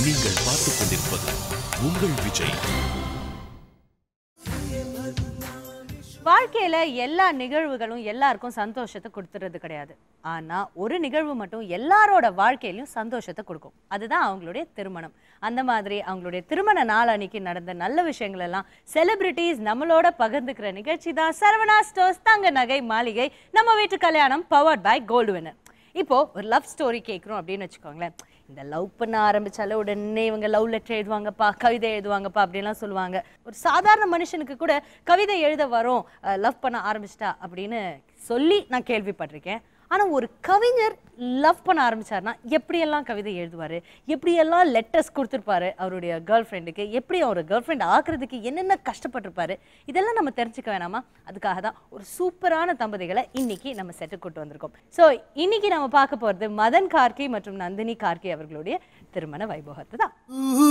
நீங்கள் பார்த்துக் கொண்டிருப்பது உங்கள் விஜய் வாழ்க்கையில எல்லா நிகழ்வுகளும் எல்லாருக்கும் சந்தோஷத்தை கொடுத்துறது கிடையாது ஆனா ஒரு நிகழ்வு மட்டும் எல்லாரோட வாழ்க்கையிலயும் சந்தோஷத்தை கொடுக்கும் அதுதான் அவங்களுடைய திருமணம் அந்த மாதிரி அவங்களுடைய திருமண நாள் அன்னைக்கு நடந்த நல்ல விஷயங்கள் எல்லாம் செலிபிரிட்டிஸ் நம்மளோட பகிர்ந்துக்கிற நிகழ்ச்சி தான் சரவணா ஸ்டோர்ஸ் தங்க நகை மாளிகை நம்ம வீட்டு கல்யாணம் பவர்ட் பை கோல்டு வினர் இப்போ ஒரு லவ் ஸ்டோரி கேட்குறோம் அப்படின்னு வச்சுக்கோங்களேன் இந்த லவ் பண்ண ஆரம்பிச்சால உடனே இவங்க லவ் லெட்டர் எழுதுவாங்கப்பா கவிதை எழுதுவாங்கப்பா அப்படின்லாம் சொல்லுவாங்க ஒரு சாதாரண மனுஷனுக்கு கூட கவிதை எழுத வரும் லவ் பண்ண ஆரம்பிச்சிட்டா அப்படின்னு சொல்லி நான் கேள்விப்பட்டிருக்கேன் ஆனா ஒரு கவிஞர் லவ் பண்ண ஆரம்பிச்சாருன்னா எப்படியெல்லாம் கவிதை எழுதுவாரு எப்படியெல்லாம் லெட்டர்ஸ் கொடுத்துருப்பாரு அவருடைய கேர்ள் ஃப்ரெண்டுக்கு எப்படி அவர் கேர்ள் ஃப்ரெண்ட் ஆக்குறதுக்கு என்னென்ன கஷ்டப்பட்டிருப்பாரு இதெல்லாம் நம்ம தெரிஞ்சுக்க வேணாமா அதுக்காக தான் ஒரு சூப்பரான தம்பதிகளை இன்னைக்கு நம்ம செட்டு கூட்டு வந்திருக்கோம் ஸோ இன்னைக்கு நம்ம பார்க்க போறது மதன் கார்கி மற்றும் நந்தினி கார்கி அவர்களுடைய திருமண வைபோகத்தை தான்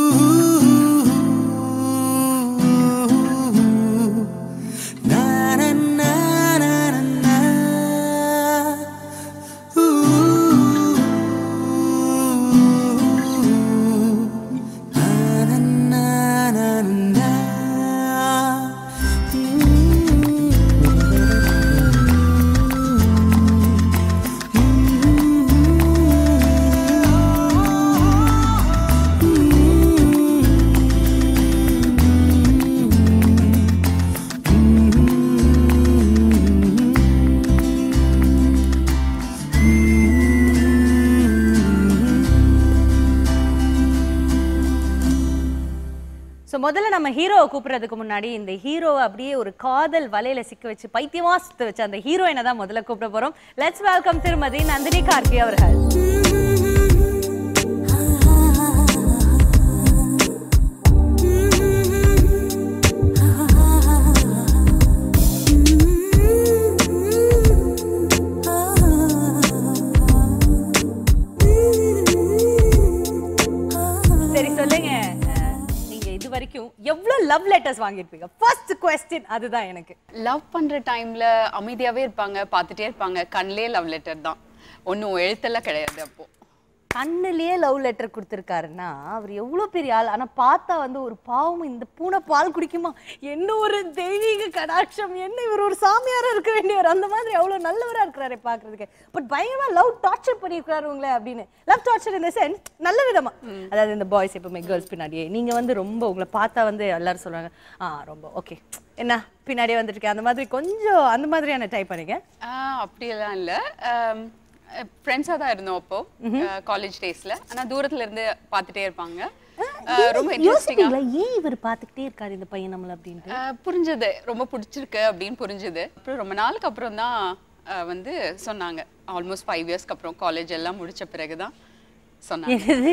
ஸோ முதல்ல நம்ம ஹீரோவை கூப்பிடுறதுக்கு முன்னாடி இந்த ஹீரோவை அப்படியே ஒரு காதல் வலையில சிக்க வச்சு பைத்தியமா சுத்த வச்சு அந்த ஹீரோயினை தான் முதல்ல கூப்பிட போறோம் லெட்ஸ் வெல்கம் திருமதி நந்தினி கார்கி அவர்கள் சரி சொல்லுங்க அஹ், நீங்க இது வரைக்கும் எவ்வளவு லவ் லெட்டர்ஸ் வாங்கியிருப்பீங்க ஃபர்ஸ்ட் கொஸ்டின் அதுதான் எனக்கு லவ் பண்ற டைம்ல அமைதியாவே இருப்பாங்க பார்த்துட்டே இருப்பாங்க கண்ணிலே லவ் லெட்டர் தான் ஒன்றும் எழுத்தெல்லாம் கிடையாது அப்போ கண்ணுலயே லவ் லெட்டர் கொடுத்துருக்காருன்னா அவர் எவ்வளோ பெரிய ஆள் ஆனா பார்த்தா வந்து ஒரு பாவம் இந்த பூனை பால் குடிக்குமா என்ன ஒரு தெய்வீக கடாட்சம் என்ன இவர் ஒரு சாமியாரா இருக்க வேண்டியவர் அந்த மாதிரி அவ்வளோ நல்லவரா இருக்கிறாரு பார்க்கிறதுக்கு பட் பயங்கரமா லவ் டார்ச்சர் பண்ணியிருக்காரு உங்களை அப்படின்னு லவ் டார்ச்சர் இந்த சென்ஸ் நல்ல விதமா அதாவது இந்த பாய்ஸ் எப்பவுமே கேர்ள்ஸ் பின்னாடியே நீங்க வந்து ரொம்ப உங்களை பார்த்தா வந்து எல்லாரும் சொல்றாங்க ஆ ரொம்ப ஓகே என்ன பின்னாடியே வந்துட்டு அந்த மாதிரி கொஞ்சம் அந்த மாதிரியான டைப் பண்ணீங்க ஆஹ் அப்படியெல்லாம் இல்லை ஃப்ரெண்ட்ஸாக தான் இருந்தோம் அப்போ காலேஜ் டேஸ்ல ஆனா தூரத்துல இருந்து பார்த்துட்டே இருப்பாங்க ஆஹ் ரொம்ப இன்ட்ரெஸ்டிங்காக யோசிப்பீங்களா ஏன் இவர் பார்த்துக்கிட்டே இருக்காரு இந்த பையன் நம்மள அப்படின்ட்டு புரிஞ்சது ரொம்ப பிடிச்சிருக்கு அப்படின்னு புரிஞ்சுது அப்புறம் ரொம்ப நாளுக்கு அப்புறம் தான் வந்து சொன்னாங்க ஆல்மோஸ்ட் ஃபைவ் இயர்ஸ்க்கு அப்புறம் காலேஜ் எல்லாம் முடிச்ச பிறகு தான் சொன்னாங்க என்னது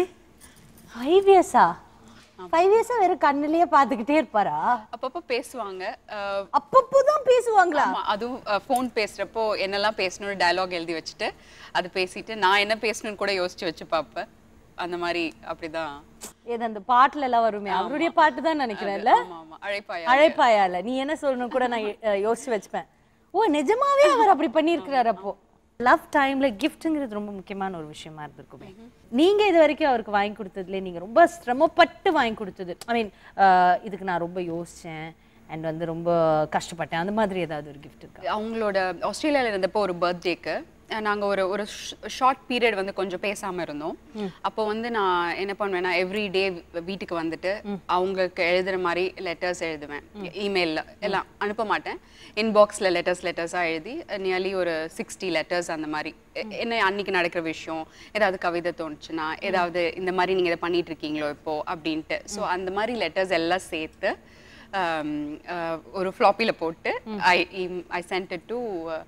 ஃபைவ் இயர்ஸா ஃபைவ் இயர்ஸா வெறும் கண்ணுலயே பார்த்துக்கிட்டே இருப்பாரா அப்பப்போ பேசுவாங்க ஆஹ் அப்பப்போ தான் பேசுவாங்களா ஆமா அதுவும் ஃபோன் பேசுறப்போ என்னெல்லாம் பேசணும்னு டயலாக் எழுதி வச்சுட்டு அது பேசிட்டு நான் என்ன பேசணும்னு கூட யோசிச்சு வச்சு பார்ப்பேன் அந்த மாதிரி அப்படிதான் ஏது அந்த பாட்டுல எல்லாம் வருமே அவருடைய பாட்டு தான் நினைக்கிறேன்ல ஆமா ஆமா அழைப்பாயா அழைப்பாயால நீ என்ன சொல்லணும் கூட நான் அஹ், யோசிச்சு வச்சுப்பேன் ஓ நிஜமாவே அவர் அப்படி பண்ணியிருக்கிறாரு அப்போ லவ் டைம்ல கிஃப்ட்ங்கிறது ரொம்ப முக்கியமான ஒரு விஷயமா இருந்திருக்குமே நீங்க இது வரைக்கும் அவருக்கு வாங்கி கொடுத்ததுல நீங்க ரொம்ப சிரமப்பட்டு வாங்கி கொடுத்தது ஐ மீன் இதுக்கு நான் ரொம்ப யோசிச்சேன் அண்ட் வந்து ரொம்ப கஷ்டப்பட்டேன் அந்த மாதிரி ஏதாவது ஒரு கிஃப்ட் இருக்கா அவங்களோட ஆஸ்திரேலியால இருந்தப்போ ஒரு பர்த்டேக்கு நாங்க ஒரு ஒரு ஷார்ட் பீரியட் வந்து கொஞ்சம் பேசாம இருந்தோம் அப்போ வந்து நான் என்ன பண்ணுவேன்னா எவ்ரி டே வீட்டுக்கு வந்துட்டு அவங்களுக்கு எழுதுற மாதிரி லெட்டர்ஸ் எழுதுவேன் இமெயில்ல எல்லாம் அனுப்ப மாட்டேன் இன்பாக்ஸ்ல லெட்டர்ஸ் லெட்டர்ஸா எழுதி நியர்லி ஒரு சிக்ஸ்டி லெட்டர்ஸ் அந்த மாதிரி எ- என்ன அன்னைக்கு நடக்கிற விஷயம் ஏதாவது கவிதை தோணுச்சுன்னா ஏதாவது இந்த மாதிரி நீங்க இதை பண்ணிட்டு இருக்கீங்களோ இப்போ அப்படின்ட்டு ஸோ அந்த மாதிரி லெட்டர்ஸ் எல்லாம் சேர்த்து um, uh, ஒரு ஃப்ளாப்பியில் போட்டு I I sent it to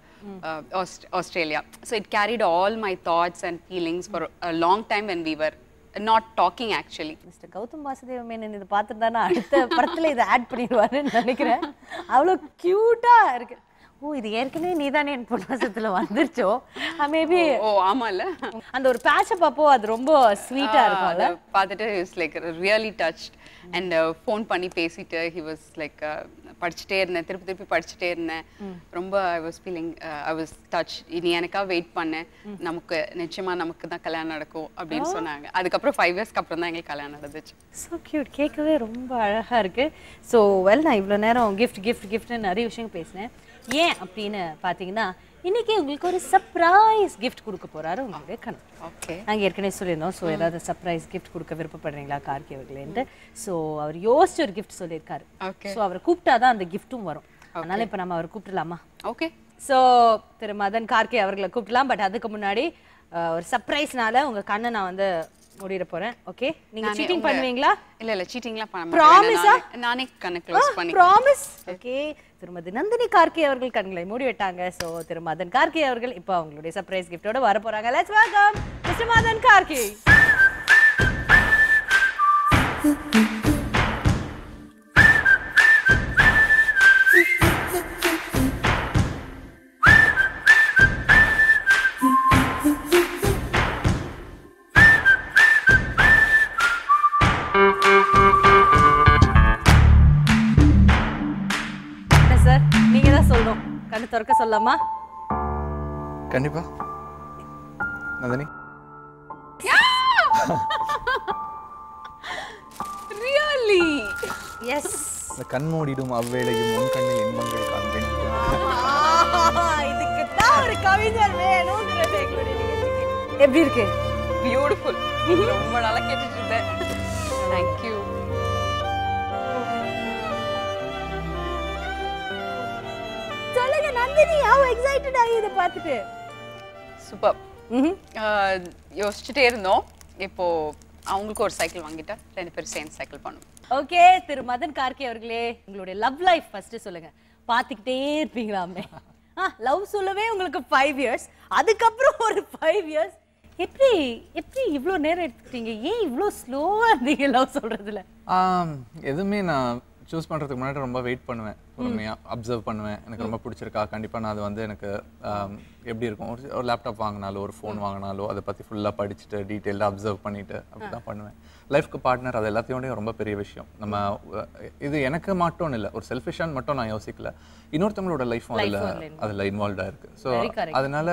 Australia so it carried all my thoughts and feelings for long time when we were not talking actually mister Gautham Vasudeva Menon இதை பார்த்துருந்தானா அடுத்த படத்துல இதை ஆட் பண்ணிடுவாருன்னு நினைக்கிறேன் அவ்வளோ க்யூட்டா இருக்கு ஓ இது ஏற்கனவே நீதானே என் பொன்னாசத்துல வந்துருச்சோ மேபி ஓ ஆமால அந்த ஒரு பேட்சை பாப்போ அது ரொம்ப ஸ்வீட்டா இருக்கும்ல அதை பார்த்துட்டு is like really touch and phone பண்ணி பேசிட்டு ஹி வாஸ் லைக் படிச்சுட்டே இருந்தேன் திருப்பி திருப்பி படிச்சுட்டே இருந்தேன் ரொம்ப I was feeling I was touch இனி எனக்கா வெயிட் பண்ணேன் நமக்கு நிச்சயமா நமக்கு தான் கல்யாணம் நடக்கும் அப்படின்னு சொன்னாங்க அதுக்கப்புறம் ஃபைவ் இயர்ஸ்க்கு அப்புறம் தான் எங்களுக்கு கல்யாணம் நடந்துச்சு ஸோ கியூட் கேட்கவே ரொம்ப அழகா இருக்கு ஸோ வெல் நான் இவ்வளோ நேரம் கிஃப்ட் கிஃப்ட் கிஃப்ட்னு நிறைய விஷயம் பேசினேன் ஏன் அப்படின்னு பார்த்தீங்கன்னா இன்னைக்கு உங்களுக்கு ஒரு சர்ப்ரைஸ் gift கொடுக்க போறாரு உங்களுடைய கணவர் ஓகே நாங்க ஏற்கனவே சொல்லியிருந்தோம் ஸோ ஏதாவது சர்ப்ரைஸ் gift கொடுக்க விருப்பப்படுறீங்களா கார்கி அவர்களேன்ட்டு ஸோ அவர் யோசிச்சு ஒரு gift சொல்லியிருக்காரு Okay. ஸோ அவரை கூப்பிட்டாதான் அந்த கிஃப்ட்டும் வரும் அதனால இப்போ நம்ம அவர் கூப்பிடலாமா ஓகே ஸோ திரு மதன் கார்கே அவர்களை கூப்பிடலாம் பட் அதுக்கு முன்னாடி அஹ், ஒரு சர்ப்ரைஸ்னால உங்க கண்ணை நான் வந்து மூடிட போறேன் ஓகே நீங்க நானே சீட்டிங் உங்க- பண்ணுவீங்களா இல்ல இல்ல சீட்டிங்லாம் பண்ண Promise ஆ? மாட்டேன் நானே கண்ணை க்ளோஸ் பண்ணி ப்ராமிஸ் ஓகே திருமதி நந்தினி கார்கே அவர்கள் கண்களை மூடி விட்டாங்க ஸோ திரு மதன் கார்கே அவர்கள் இப்போ அவங்களுடைய சர்ப்ரைஸ் கிஃப்டோட வர போறாங்க let's welcome mister Madan Karky என்ன சார் நீங்க தான் சொல்லணும் கண்ணு திறக்க சொல்லலாமா கண்டிப்பா நந்தினி ரியலி எஸ் இந்த கண் மூடிடும் அவ்வேளையும் உன் கண்ணில் இன்பங்கள் காண்பேன் இதுக்கு தான் ஒரு கவிஞர் வேணும்ன்றது எங்களுடைய நிகழ்ச்சிக்கு. எப்படி இருக்கு பியூட்டிஃபுல் ரொம்ப நாளா கேட்டுட்டு இருந்தேன் தேங்க்யூ சொல்லுங்க நந்தினி how எக்ஸைட்டட் ஆகி இதை பார்த்துட்டு சூப்பர் ம்ஹும். யோசிச்சுட்டே இருந்தோம் இப்போ அவங்களுக்கு ஒரு சைக்கிள் வாங்கிட்டா ரெண்டு பேரும் சேர்ந்து சைக்கிள் பண்ணுவோம் ஓகே திரு மதன் கார்கே அவர்களே உங்களுடைய லவ் லைஃப் ஃபர்ஸ்ட் சொல்லுங்க பார்த்துக்கிட்டே இருப்பீங்களாமே ஆ லவ் சொல்லவே உங்களுக்கு ஃபைவ் இயர்ஸ் அதுக்கப்புறம் ஒரு ஃபைவ் இயர்ஸ் எப்படி எப்படி இவ்வளோ நேரம் எடுத்துக்கிட்டீங்க ஏன் இவ்வளோ ஸ்லோவாக இருந்தீங்க லவ் சொல்றதுல ஆம், எதுவுமே நான் சூஸ் பண்றதுக்கு முன்னாடி ரொம்ப வெயிட் பண்ணுவேன் பொறுமையா அப்சர்வ் பண்ணுவேன் எனக்கு ரொம்ப பிடிச்சிருக்கா கண்டிப்பா நான் அது வந்து எனக்கு ஆம், எப்படி இருக்கும் ஒரு ஒரு லேப்டாப் வாங்கினாலோ ஒரு ஃபோன் வாங்கினாலோ அதை பத்தி ஃபுல்லா படிச்சுட்டு டீட்டெயிலாக அப்சர்வ் பண்ணிட்டு அப்படிதான் பண்ணுவேன் லைஃப்க்கு பார்ட்னர் அது எல்லாத்தையோடய ரொம்ப பெரிய விஷயம் நம்ம அஹ், இது எனக்கு மட்டும் இல்லை ஒரு செல்ஃபிஷான்னு மட்டும் நான் யோசிக்கல இன்னொருத்தவங்களோட லைஃப்பும் அதில் அதில் இன்வால்வ்டாக இருக்கு ஸோ Very correct. அதனால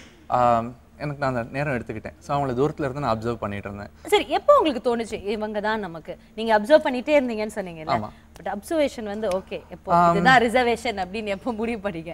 ஆம், எனக்கு நான் அந்த நேரம் எடுத்துக்கிட்டேன் ஸோ அவங்கள தூரத்துல இருந்து நான் அப்சர்வ் பண்ணிட்டு இருந்தேன் சரி எப்போ உங்களுக்கு தோணுச்சு இவங்க தான் நமக்கு நீங்க அப்சர்வ் பண்ணிட்டே இருந்தீங்கன்னு சொன்னீங்கல்ல ஆமா. பட் அப்சர்வேஷன் வந்து ஓகே எப்போ இதுதான் ரிசர்வேஷன் அப்படின்னு எப்போ முடிவு பண்ணீங்க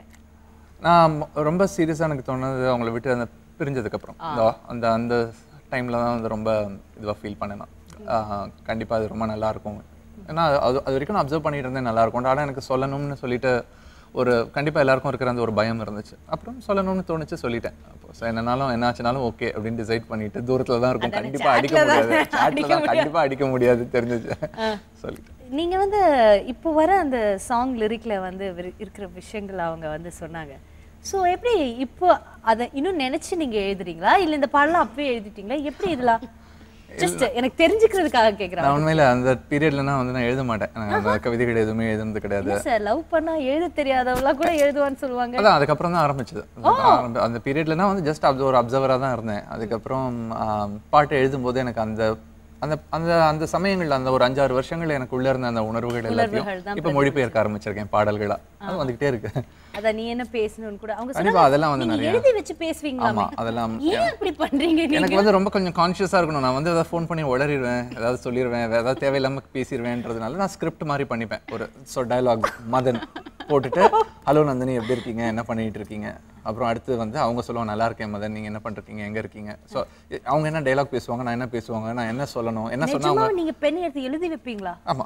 நான் ம- ரொம்ப சீரியஸாக எனக்கு தோணுது அவங்கள விட்டு அந்த பிரிஞ்சதுக்கப்புறம் அந்த அந்த டைமில் தான் வந்து ரொம்ப இதுவாக ஃபீல் பண்ணேன் நான் கண்டிப்பாக அது ரொம்ப நல்லா இருக்கும் ஏன்னா அது அது வரைக்கும் நான் அப்சர்வ் பண்ணிட்டு இருந்தேன் நல்லா இருக்கும் ஆனால் எனக்கு சொல்லணும்னு சொல்லிட்டு ஒரு கண்டிப்பாக எல்லாருக்கும் இருக்கிற அந்த ஒரு பயம் இருந்துச்சு அப்புறம் சொல்லணும்னு தோணுச்சு சொல்லிட்டேன் அப்போ so என்னனாலும் என்ன ஆச்சுனாலும் ஓகே அப்படின்னு டிசைட் பண்ணிட்டு தூரத்தில் தான் இருக்கும் அதானே, கண்டிப்பாக அடிக்க chatல தான் முடியாது அடிக்க சாட்டில் தான் கண்டிப்பாக அடிக்க முடியாது தெரிஞ்சிச்சு சொல்லிட்டு நீங்க வந்து இப்போ வர அந்த சாங் லிரிக்ல வந்து விரு- இருக்கிற விஷயங்கள் அவங்க வந்து சொன்னாங்க ஸோ எப்படி இப்போ அதை இன்னும் நினைச்சு நீங்க எழுதுறீங்களா இல்ல இந்த பாடலாம் அப்பவே எழுதிட்டீங்களா எப்படி இதெல்லாம் ஜஸ்ட் எனக்கு தெரிஞ்சுக்கிறதுக்காக கேக்குறேன் நான் உண்மையில அந்த பீரியட்லனா வந்து நான் எழுத மாட்டேன் நான் அந்த கவிதைகள் எதுவுமே எழுதுனது கிடையாது சார் லவ் பண்ணா எழுத தெரியாதவங்களா கூட எழுதுவான்னு சொல்லுவாங்க அதான் அதுக்கப்புறம் தான் ஆரம்பிச்சது அதுக்கப்புறம் ஆரம்பி- அந்த பீரியட்ல நான் வந்து ஜஸ்ட் அப்சர்வ் ஒரு அப்சர்வராக தான் இருந்தேன் அதுக்கப்புறம் ஆம், பாட்டு எழுதும்போது எனக்கு அந்த அந்த அந்த அந்த சமயங்கள்ல அந்த ஒரு அஞ்சாறு வருஷங்கள் எனக்கு உள்ள இருந்த அந்த உணர்வுகள் எல்லாத்தையும் தான் இப்போ மொழிபெயர்க்க ஆரம்பிச்சிருக்கேன் பாடல்களா அது வந்துகிட்டே இருக்கு அதான் நீ என்ன பேசணும்னு கூட அவங்க கண்டிப்பா சொன்னாங்க அதெல்லாம் வந்து நீங்க நிறைய எழுதி வச்சு பேசுவீங்களாமே ஆமா அதெல்லாம் ஏன் அப்படி பண்றீங்க நீங்க எனக்கு வந்து ரொம்ப கொஞ்சம் கான்ஷியஸாக இருக்கணும் நான் வந்து ஏதாவது ஃபோன் பண்ணி உளறிடுவேன் ஏதாவது சொல்லிடுவேன் வேற ஏதாவது தேவையில்லாம பேசிடுவேன்றதுனால நான் ஸ்கிரிப்ட் மாதிரி பண்ணிப்பேன் ஒரு ஸோ டயலாக் மதன் போட்டுட்டு ஹலோ நந்தினி எப்படி இருக்கீங்க என்ன பண்ணிட்டு இருக்கீங்க அப்புறம் அடுத்து வந்து அவங்க சொல்லுவாங்க நல்லா இருக்கேன் மதன் நீங்க என்ன பண்ணிருக்கீங்க எங்க இருக்கீங்க ஸோ அவங்க என்ன டயலாக் பேசுவாங்க நான் என்ன பேசுவாங்க நான் என்ன சொல்லணும் என்ன சொன்னா நிஜமா நீங்க பெண் எடுத்து எழுதி வைப்பீங்களா ஆமா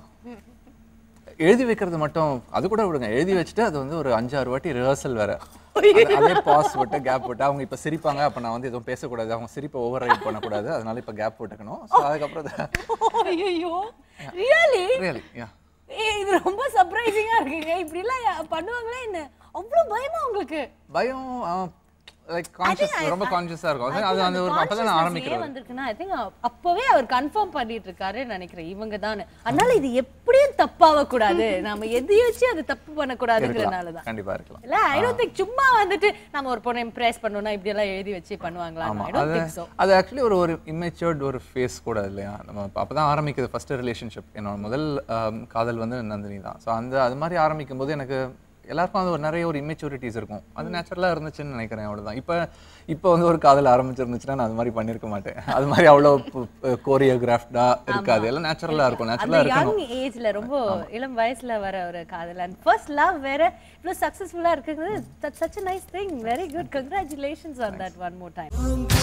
எழுதி வைக்கிறது மட்டும் அது கூட விடுங்க எழுதி வச்சுட்டு அது வந்து ஒரு அஞ்சாறு வாட்டி ரிஹர்சல் வேற அது- அதே பாஸ் விட்டு கேப் விட்டு அவங்க இப்ப சிரிப்பாங்க அப்ப நான் வந்து எதுவும் பேசக்கூடாது அவங்க சிரிப்பை ஓவர் ரைட் பண்ணக்கூடாது அதனால இப்ப கேப் விட்டுக்கணும் ஸோ அதுக்கப்புறம் ஐயோ ரியலி ரியலி யா ஏய் இது ரொம்ப சர்ப்ரைசிங்கா இருக்குங்க இப்படி எல்லாம் யா- பண்ணுவாங்களா என்ன அவ்வளவு பயமா உங்களுக்கு பயம் ஆ, லைக் கான்ஷியஸ் ரொம்ப கான்ஷியஸா இருக்கும் அது- அது அந்த ஒரு அப்பதான் நான் ஆரம்பிக்கிறேன் வந்திருக்குன்னா ஐ திங்க் அப்பவே அவர் கன்ஃபார்ம் பண்ணிட்டு இருக்காருன்னு நினைக்கிறேன் இவங்க தான் அதனால இது எப்படியும் தப்பாக கூடாது நாம எதையாச்சும் அது தப்பு பண்ணக்கூடாதுங்கிறனால தான் கண்டிப்பா இருக்கலாம் இல்ல ஐ டோன்ட் திங்க் சும்மா வந்துட்டு நம்ம ஒரு பொண்ணை இம்ப்ரெஸ் பண்ணணும்னா இப்படி எல்லாம் எழுதி வச்சு பண்ணுவாங்களா ஆமா ஐ டோன்ட் அது திங்க் சோ அது ஆக்சுவலி ஒரு ஒரு இம்மெச்சூர்ட் ஒரு ஃபேஸ் கூட இல்லையா நம்ம அப்ப- அப்பதான் ஆரம்பிக்குது ஃபர்ஸ்ட் ரிலேஷன்ஷிப் என்னோட முதல் ஆம், காதல் வந்து நந்தினி தான் ஸோ அந்த அது மாதிரி ஆரம்பிக்கும் போது எனக்கு எல்லாருக்கும் அது ஒரு நிறைய ஒரு இம்மெச்சூரிட்டிஸ் இருக்கும் அது நேச்சுரலாக இருந்துச்சுன்னு நினைக்கிறேன் அவ்வளவுதான் இப்போ இப்போ வந்து ஒரு காதல் ஆரம்பிச்சிருந்துச்சுன்னா நான் அது மாதிரி பண்ணியிருக்க மாட்டேன் அது மாதிரி அவ்வளோ கோரியோகிராஃப்டா இருக்காது எல்லாம் நேச்சுரலாக இருக்கும் அந்த நேச்சுரலாக இருக்கணும் யங் ஏஜ்ல ரொம்ப இளம் வயசுல வர ஒரு காதல் அண்ட் ஃபர்ஸ்ட் லவ் வேற இவ்வளவு சக்சஸ்ஃபுல்லா இருக்குது that such a nice thing very good congratulations on that one more time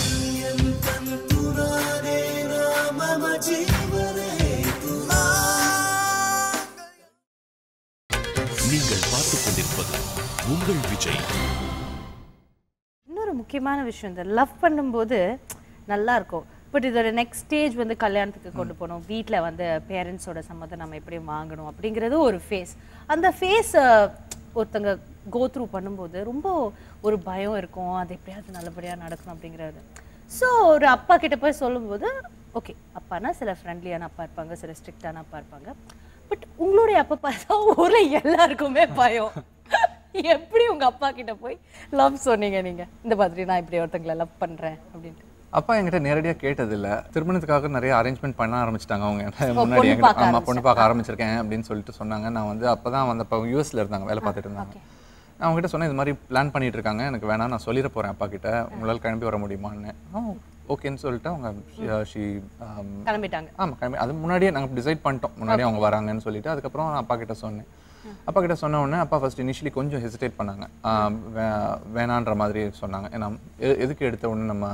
நீங்கள் பார்த்துக் கொண்டிருப்பது உங்கள் விஜய் இன்னொரு முக்கியமான விஷயம் இந்த லவ் பண்ணும்போது நல்லா இருக்கும் பட் இதோட நெக்ஸ்ட் ஸ்டேஜ் வந்து கல்யாணத்துக்கு கொண்டு போகணும் வீட்டில் வந்து பேரண்ட்ஸோட சம்மதம் நம்ம எப்படி வாங்கணும் அப்படிங்கிறது ஒரு ஃபேஸ் அந்த ஃபேஸ் ஒருத்தங்க கோ த்ரூ பண்ணும்போது ரொம்ப ஒரு பயம் இருக்கும் அது எப்படியாவது நல்லபடியாக நடக்கணும் அப்படிங்கிறது ஸோ ஒரு அப்பா கிட்ட போய் சொல்லும்போது ஓகே அப்பானா சில ஃப்ரெண்ட்லியான அப்பா இருப்பாங்க சில ஸ்ட்ரிக்டான அப்பா இருப்பாங்க பட் உங்களுடைய அப்பா பார்த்தா ஊரில் எல்லாருக்குமே பயம் எப்படி உங்க அப்பா கிட்ட போய் லவ் சொன்னீங்க நீங்க இந்த மாதிரி நான் இப்படி ஒருத்தங்களை லவ் பண்றேன் அப்படின்ட்டு அப்பா என்கிட்ட நேரடியாக கேட்டதில்ல திருமணத்துக்காக நிறைய அரேஞ்ச்மெண்ட் பண்ண ஆரம்பிச்சிட்டாங்க அவங்க முன்னாடி பொண்ணு என்கிட்ட பார்க்க ஆமா பொண்ணு பார்க்க ஆரம்பிச்சிருக்கேன் அப்படின்னு சொல்லிட்டு சொன்னாங்க நான் வந்து அப்பதான் வந்து அப்போ யூஎஸ்ல இருந்தாங்க வேலை பார்த்துட்டு இருந்தாங்க நான் அவங்ககிட்ட சொன்னேன் இது மாதிரி பிளான் பண்ணிட்டு இருக்காங்க எனக்கு வேணாம் நான் சொல்லிட போறேன் அப்பா கிட்ட உங்களால் கிளம்பி வர முடியுமான்னு ஓகேன்னு சொல்லிட்டு அவங்க ஷி கிளம்பிட்டாங்க ஆமாம் கிளம்பி அது முன்னாடியே நாங்கள் டிசைட் பண்ணிட்டோம் முன்னாடியே அவங்க வராங்கன்னு சொல்லிட்டு அதுக்கப்புறம் நான் அப்பா கிட்ட சொன்னேன் அப்பா கிட்ட சொன்ன உடனே அப்பா ஃபர்ஸ்ட் இனிஷியலி கொஞ்சம் ஹெசிடேட் பண்ணாங்க ஆஹ் வே- வேணான்ற மாதிரி சொன்னாங்க ஏன்னா எ- எதுக்கு எடுத்த உடனே நம்ம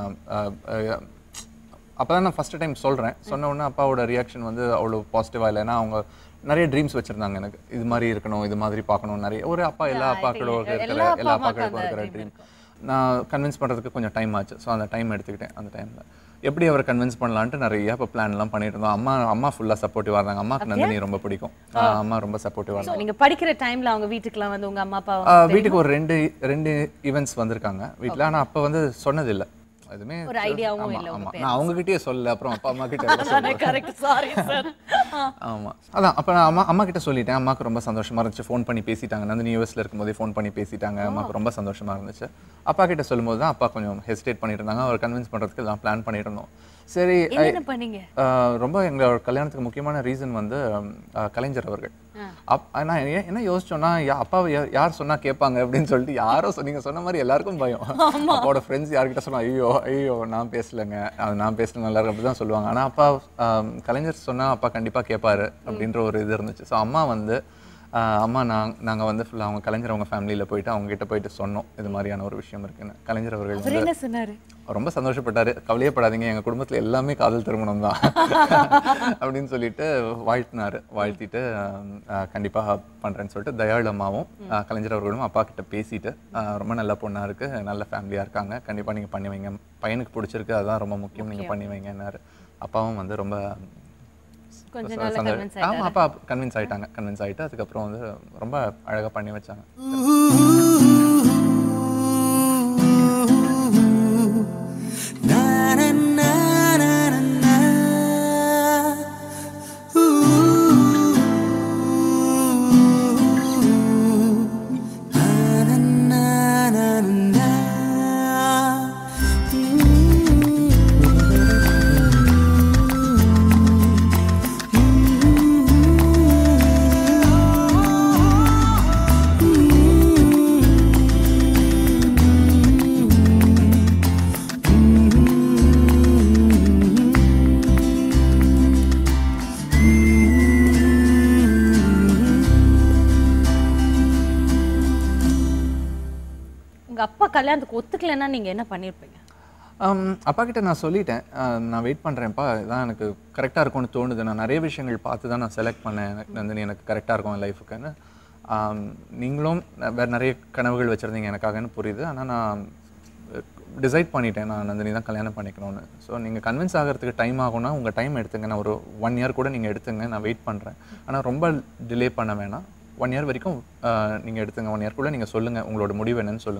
அப்போ தான் நான் ஃபஸ்ட் டைம் சொல்கிறேன் சொன்ன உடனே அப்பாவோட ரியாக்ஷன் வந்து அவ்வளோ பாசிட்டிவாக இல்லை ஏன்னா அவங்க நிறைய ட்ரீம்ஸ் வச்சுருந்தாங்க எனக்கு இது மாதிரி இருக்கணும் இது மாதிரி பார்க்கணும் நிறைய ஒரு அப்பா எல்லா அப்பாக்களோட இருக்கிற எல்லா எல்லா அப்பா அப்பாக்களுக்கும் அம்மாக்கு இருக்கிற அந்த ட்ரீம் நான் கன்வின்ஸ் பண்ணுறதுக்கு கொஞ்சம் டைம் ஆச்சு ஸோ அந்த டைம் எடுத்துக்கிட்டேன் அந்த டைமில் எப்படி அவரை கன்வின்ஸ் பண்ணலான்ட்டு நிறைய இப்போ பிளான்லாம் பண்ணிட்டு இருந்தோம் அம்மா அம்மா ஃபுல்லாக சப்போர்ட்டிவாக இருந்தாங்க அம்மாக்கு நந்தினி ரொம்ப பிடிக்கும் ஆஹ் அம்மா ரொம்ப சப்போர்ட்டிவாக இருந்தாங்க நீங்க படிக்கிற டைம்ல அவங்க வீட்டுக்குலாம் வந்து உங்க அம்மா அப்பா ஆஹ் வீட்டுக்கு ஒரு ரெண்டு ரெண்டு ஈவெண்ட்ஸ் வந்திருக்காங்க வீட்டில் ஆனால் அப்போ வந்து சொன்னதில்லை எதுவுமே ஒரு ஐடியாவும் ஆமா, இல்ல உங்க ஆமா நான் அவங்ககிட்டயே சொல்லல அப்புறம் அப்பா அம்மா கிட்ட எல்லாம் சொன்னேன். கரெக்ட் சாரி சார் ஆமா அதான் அப்போ நான் அம்மா அம்மா கிட்ட சொல்லிட்டேன் அம்மாக்கு ரொம்ப சந்தோஷமா இருந்துச்சு ஃபோன் பண்ணி பேசிட்டாங்க நந்தினி யூஎஸ்ல இருக்கும்போதே ஃபோன் பண்ணி பேசிட்டாங்க அம்மாக்கு ரொம்ப சந்தோஷமா இருந்துச்சு அப்பா கிட்ட சொல்லும்போது தான் அப்பா கொஞ்சம் ஹெசிடேட் பண்ணிட்டு இருந்தாங்க அவர் கன்வின்ஸ் பண்றதுக்கு எல்லாம் பிளான் பண்ணிட்டு இருந்தோம் சரி என்னென்ன பண்ணீங்க ஆஹ் ரொம்ப எங்களோட கல்யாணத்துக்கு முக்கியமான ரீசன் வந்து ஆஹ் கலைஞர் அவர்கள் அப் நான் ஏன் என்ன யோசிச்சோன்னா யா- அப்பாவை யா- யார் சொன்னா கேட்பாங்க அப்படின்னு சொல்லிட்டு யாரோ சொ- நீங்க சொன்ன மாதிரி எல்லாருக்கும் பயம் அப்பாவோட ஃப்ரெண்ட்ஸ் யார்கிட்ட சொன்னா ஐயோ ஐயோ நான் பேசலைங்க அது நான் பேசல நல்லா இருக்கு அப்படி தான் சொல்லுவாங்க ஆனா அப்பா ஆஹ் கலைஞர் சொன்னா அப்பா கண்டிப்பா கேட்பாரு அப்படின்ற ஒரு இது இருந்துச்சு ஸோ அம்மா வந்து ஆஹ் அம்மா நான் நாங்க வந்து ஃபுல்லாக அவங்க கலைஞர் அவங்க ஃபேமிலியில போயிட்டு அவங்க கிட்ட போயிட்டு சொன்னோம் இது மாதிரியான ஒரு விஷயம் இருக்குன்னு கலைஞர் அவர்கள் அவர் வந்து என்ன சொன்னாரு அவர் ரொம்ப சந்தோஷப்பட்டாரு கவலையப்படாதீங்க எங்க குடும்பத்துல எல்லாமே காதல் திருமணம் தான் அப்படின்னு சொல்லிட்டு வாழ்த்தினாரு வாழ்த்திட்டு ஆஹ் கண்டிப்பா பண்றேன்னு சொல்லிட்டு தயாள் அம்மாவும் ஆஹ் கலைஞர் அவர்களும் அப்பா கிட்ட பேசிட்டு ஆஹ் ரொம்ப நல்ல பொண்ணா இருக்கு நல்ல ஃபேமிலியா இருக்காங்க கண்டிப்பா நீங்க பண்ணி வைங்க பையனுக்கு பிடிச்சிருக்கு அதான் ரொம்ப முக்கியம் நீங்க பண்ணி வைங்கன்னாரு அப்பாவும் வந்து ரொம்ப கொஞ்ச ச- நாள்ல சந்தோ- convince ஆமா அப்பா கன்வின்ஸ் ஆயிட்டாங்க கன்வின்ஸ் ஆயிட்டு அதுக்கப்புறம் வந்து ரொம்ப அழகா பண்ணி வச்சாங்க உங்க அப்பா கல்யாணத்துக்கு ஒத்துக்கலைன்னா நீங்க என்ன பண்ணிருப்பீங்க ஆம், அப்பா கிட்ட நான் சொல்லிட்டேன் ஆஹ் நான் வெயிட் பண்ணுறேன்ப்பா இதான் எனக்கு கரெக்டாக இருக்கும்னு தோணுது நான் நிறைய விஷயங்கள் பார்த்து தான் நான் செலக்ட் பண்ணேன் எனக்கு நந்தினி எனக்கு கரெக்டாக இருக்கும் என் லைஃபுக்குன்னு ஆம், நீங்களும் வேறு நிறைய கனவுகள் வச்சுருந்தீங்க எனக்காகன்னு புரியுது ஆனால் நான் டிசைட் பண்ணிட்டேன் நான் நந்தினி தான் கல்யாணம் பண்ணிக்கணும்னு ஸோ நீங்கள் கன்வின்ஸ் ஆகிறதுக்கு டைம் ஆகும்னா உங்கள் டைம் எடுத்துங்க நான் ஒரு ஒன் இயர் கூட நீங்கள் எடுத்துங்க நான் வெயிட் பண்ணுறேன் ஆனால் ரொம்ப டிலே பண்ண வேணாம் ஒன் இயர் வரைக்கும் நீங்கள் எடுத்துங்க ஒன் இயர்க்குள்ளே நீங்கள் சொல்லுங்கள் உங்களோட முடிவு என்னன்னு சொல்லுங்கள்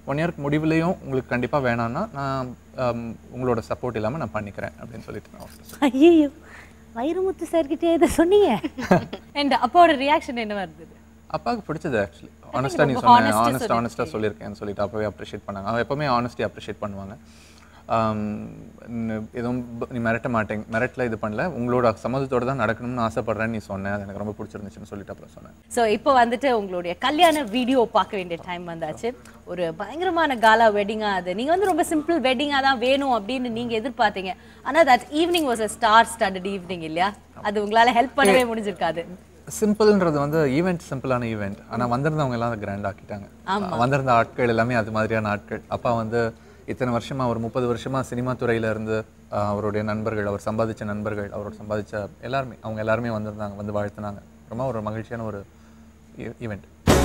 ஒன் இயர்க்கு முடிவுலையும் உங்களுக்கு கண்டிப்பாக வேணாம்னா நான் ஆம், உங்களோட சப்போர்ட் இல்லாமல் நான் பண்ணிக்கிறேன் அப்படின்னு சொல்லிட்டு நான் offer சொன்னேன். ஐயோ வைரமுத்து சார்கிட்டே இதை சொன்னீங்க அண்ட் அப்பாவோட ரியாக்ஷன் என்னவா இருந்தது அப்பாவுக்கு பிடிச்சது ஆக்சுவலி ஆனஸ்ட்டாக நீ ரொம்ப சொன்ன honest-ஆ ஆனஸ்ட் ஆனஸ்ட்டாக சொல்லியிருக்கேன்னு சொல்லிட்டு அப்போவே அப்ரிஷியேட் பண்ணாங்க அவன் எப்போவுமே ஆனஸ்டி அப்ரிஷியேட் பண்ணுவாங்க ஆம், ந- எதுவும் ப- நீ மிரட்ட மாட்டேங்க மிரட்டல இது பண்ணல உங்களோட சம்மதத்தோட தான் நடக்கணும்னு ஆசைப்படுறேன்னு நீ சொன்னேன் அது எனக்கு ரொம்ப பிடிச்சிருந்துச்சுன்னு சொல்லிட்டு அப்புறம் சொன்னேன் ஸோ இப்போ வந்துட்டு உங்களுடைய கல்யாண வீடியோ பார்க்க வேண்டிய டைம் வந்தாச்சு ஒரு பயங்கரமான காலா வெட்டிங்கா அது நீங்க வந்து ரொம்ப சிம்பிள் வெட்டிங்கா தான் வேணும் அப்படின்னு நீங்க எதிர்பார்த்தீங்க ஆனா that evening was a star standard evening இல்லையா அது உங்களால ஹெல்ப் பண்ணவே முடிஞ்சிருக்காது சிம்பிள்ன்றது வந்து ஈவெண்ட் சிம்பிளான ஈவெண்ட் ஆனால் வந்திருந்தவங்க எல்லாம் அதை கிராண்ட் ஆக்கிட்டாங்க வந்திருந்த ஆட்கள் எல்லாமே அது மாதிரியான ஆட்கள் அப்பா வந்து இத்தனை வருஷமா ஒரு முப்பது வருஷமா சினிமா துறையில இருந்து ஆஹ், அவருடைய நண்பர்கள் அவர் சம்பாதிச்ச நண்பர்கள் அவரோட சம்பாதிச்ச எல்லாருமே அவங்க எல்லாருமே வந்திருந்தாங்க வந்து வாழ்த்துனாங்க ரொம்ப ஒரு மகிழ்ச்சியான ஒரு ஈவெண்ட்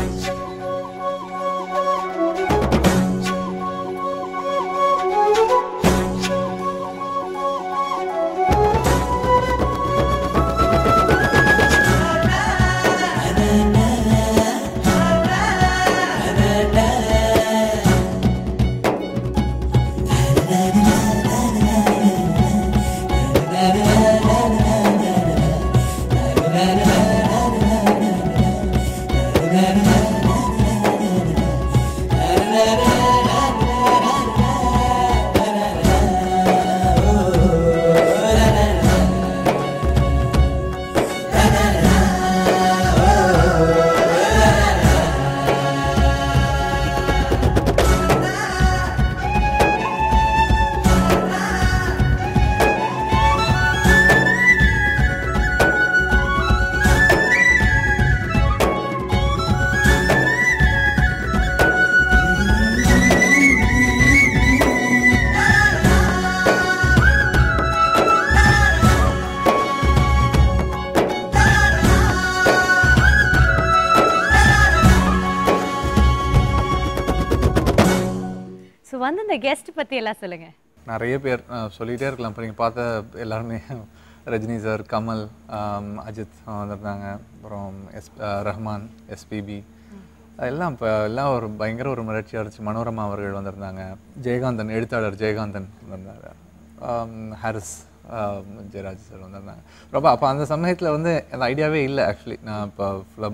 ஸோ வந்து இந்த கெஸ்ட் பத்தி எல்லாம் சொல்லுங்க நிறைய பேர் அஹ், சொல்லிட்டே இருக்கலாம் இப்போ நீங்கள் பார்த்த எல்லாருமே ரஜினி சார் கமல் ஆம், அஜித் அஹ், வந்திருந்தாங்க அப்புறம் எஸ் அஹ், ரஹ்மான் எஸ்பிபி எல்லாம் இப்போ எல்லாம் ஒரு பயங்கர ஒரு மிரட்சியாக இருந்துச்சு மனோரமா அவர்கள் வந்திருந்தாங்க ஜெயகாந்தன் எழுத்தாளர் ஜெயகாந்தன் வந்திருந்தாங்க ஆம், ஹாரிஸ் ஆம், ஜெயராஜ் சார் வந்திருந்தாங்க ரொம்ப அப்போ அந்த சமயத்தில் வந்து அந்த ஐடியாவே இல்லை ஆக்சுவலி நான் இப்போ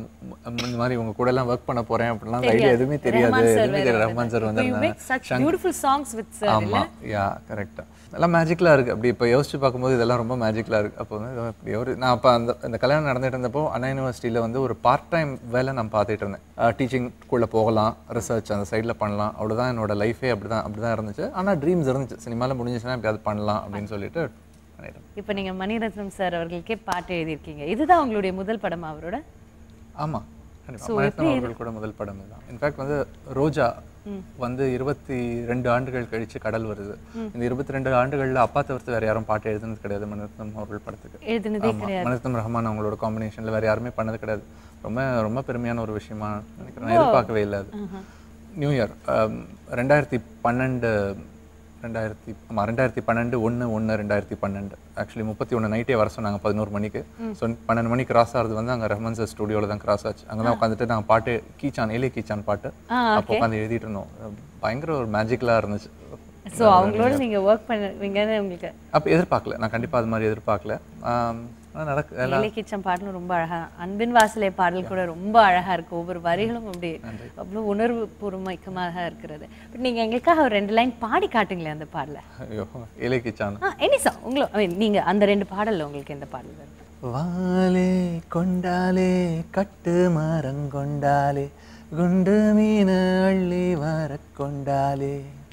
இந்த மாதிரி உங்க கூட எல்லாம் ஒர்க் பண்ண போகிறேன் அப்படிலாம் ஐடியா எதுவுமே தெரியாது ரஹ்மான் sir எதுவுமே வேற தெரியாது ரஹ்மான் சார் வந்திருந்தாங்க. You make such வந்திருந்தாங்க beautiful songs with sir, ஆமா யா கரெக்டா எல்லாம் மேஜிக்கலாக இருக்குது அப்படி இப்போ யோசிச்சு பார்க்கும்போது இதெல்லாம் ரொம்ப மேஜிக்கலாக இருக்குது அப்போ வந்து இதோ இப்படி ஒரு நான் அப்போ அந்த அந்த கல்யாணம் நடந்துட்டு இருந்தப்போ அண்ணா யூனிவர்சிட்டியில் வந்து ஒரு பார்ட் டைம் வேலை நான் பார்த்துட்டு இருந்தேன் டீச்சிங்க்குள்ளே போகலாம் ரிசர்ச் அந்த சைடில் பண்ணலாம் அவ்வளோதான் என்னோட லைஃபே அப்படி தான் அப்படி தான் இருந்துச்சு ஆனால் ட்ரீம்ஸ் இருந்துச்சு சினிமாவில் முடிஞ்சிச்சுன்னா எப்படியாவது பண்ணலாம் அப்படின்னு சொல்லிட்டு பண்ணிட்டேன் இப்போ நீங்க மணிரத்னம் சார் அவர்களுக்கே பாட்டு எழுதியிருக்கீங்க இதுதான் உங்களுடைய முதல் படமா அவரோட ஆமாம் கண்டிப்பாக மணிரத்னம் அவர்கள் கூட முதல் படம் தான் இன்ஃபேக்ட் வந்து ரோஜா வந்து இருபத்தி ரெண்டு ஆண்டுகள் கழிச்சு கடல் வருது இந்த இருபத்தி ரெண்டு ஆண்டுகள்ல அப்பா தவிர்த்து வேற யாரும் பாட்டு எழுதுனது கிடையாது மணிரத்னம் அவர்கள் படத்துக்கு எழுதுனதே ஆமா மணிரத்னம் ரஹ்மான் அவங்களோட காம்பினேஷன்ல வேற யாருமே பண்ணது கிடையாது ரொம்ப ரொம்ப பெருமையான ஒரு விஷயமா நினைக்கிறேன் நான் எதிர்பார்க்கவே இல்லை அது நியூ இயர் ரெண்டாயிரத்தி பன்னெண்டு ரெண்டாயிரத்தி ஆமா ரெண்டாயிரத்தி பன்னெண்டு ஒன்று ஒன்று ரெண்டாயிரத்தி பன்னெண்டு ஆக்சுவலி முப்பத்தி ஒன்று நைட்டே வர சொன்னாங்க பதினோரு மணிக்கு ஸோ பன்னெண்டு மணிக்கு கிராஸ் ஆகிறது வந்து அங்கே ரஹ்மான் சார் ஸ்டுடியோவில் தான் கிராஸ் ஆச்சு அங்கே தான் உட்காந்துட்டு நாங்கள் பாட்டு கீச்சான் ஏலே கீச்சான் பாட்டு அப்போ உட்காந்து எழுதிட்டு இருந்தோம் பயங்கர ஒரு மேஜிக்கலாக இருந்துச்சு ஸோ அவங்களோட நீங்க ஒர்க் பண்ணுவீங்கன்னு உங்களுக்கு அப்போ எதிர்பார்க்கல நான் கண்டிப்பாக அது மாதிரி எதிர்பார்க்கல ஆம், ஆனா நடக்கு எல்லாம் இலக்கிச்சம் பாடலும் ரொம்ப அழகா அன்பின் வாசலே பாடல் கூட ரொம்ப அழகா இருக்கு ஒவ்வொரு வரிகளும் அப்படி அவ்வளோ உணர்வு பூர்வமயக்கமாக இருக்கிறது பட் நீங்க எங்களுக்காக ஒரு ரெண்டு லைன் பாடி காட்டுங்களேன் அந்த பாடல ஐயோ ஏலே கீச்சான் ஆ எனி சாங் உங்களை I mean, நீங்க அந்த ரெண்டு பாடல்ல உங்களுக்கு எந்த பாடல் வரும் வாலே கொண்டாலே கட்டு மரம் கொண்டாலே குண்டு மீன் அள்ளி வர கொண்டாலே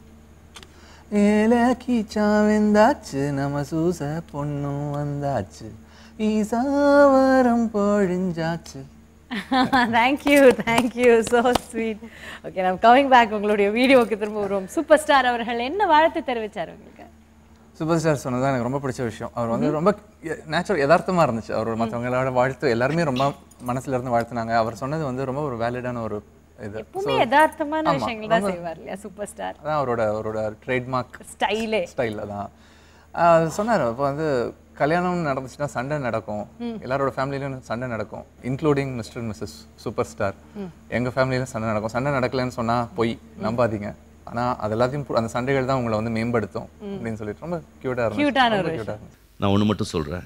ஏலக்கி சாவெந்தாச்சு நம்ம சூச பொண்ணும் வந்தாச்சு ஈசாவரம் பொழிஞ்சாச்சு thank you thank you so sweet okay நம்ம கமிங் பேக் உங்களுடைய வீடியோவுக்கு திரும்ப வருவோம் சூப்பர் ஸ்டார் அவர்கள் என்ன வாழ்த்து தெரிவிச்சார் உங்களுக்கு சூப்பர் ஸ்டார் சொன்னது எனக்கு ரொம்ப பிடிச்ச விஷயம் அவர் வந்து ரொம்ப நேச்சுரல் யதார்த்தமா இருந்துச்சு அவர் மற்றவங்களோட வாழ்த்து எல்லாருமே ரொம்ப மனசுல இருந்து வாழ்த்துனாங்க அவர் சொன்னது வந்து ரொம்ப ஒரு வேலிடான ஒரு இது எப்பவுமே யதார்த்தமான விஷயங்கள் தான் செய்வார் இல்லையா சூப்பர் ஸ்டார் அதான் அவரோட அவரோட ட்ரேட்மார்க் ஸ்டைலே ஸ்டைலில் தான் ஆஹ் சொன்னார் இப்போ வந்து கல்யாணம் நடந்துச்சுன்னா சண்டை நடக்கும் எல்லாரோட ஃபேமிலியிலும் சண்டை நடக்கும் including mister missus super star எங்கள் ஃபேமிலியிலும் சண்டை நடக்கும் சண்டை நடக்கலைன்னு சொன்னால் பொய் நம்பாதீங்க ஆனா அது எல்லாத்தையும் பு- அந்த சண்டைகள் தான் உங்களை வந்து மேம்படுத்தும் அப்படின்னு சொல்லிட்டு ரொம்ப க்யூட்டாக Cute-ஆன இருந்துச்சு ஒரு ரொம்ப cute-ஆ இருந்துச்சு நான் ஒன்று மட்டும் சொல்கிறேன்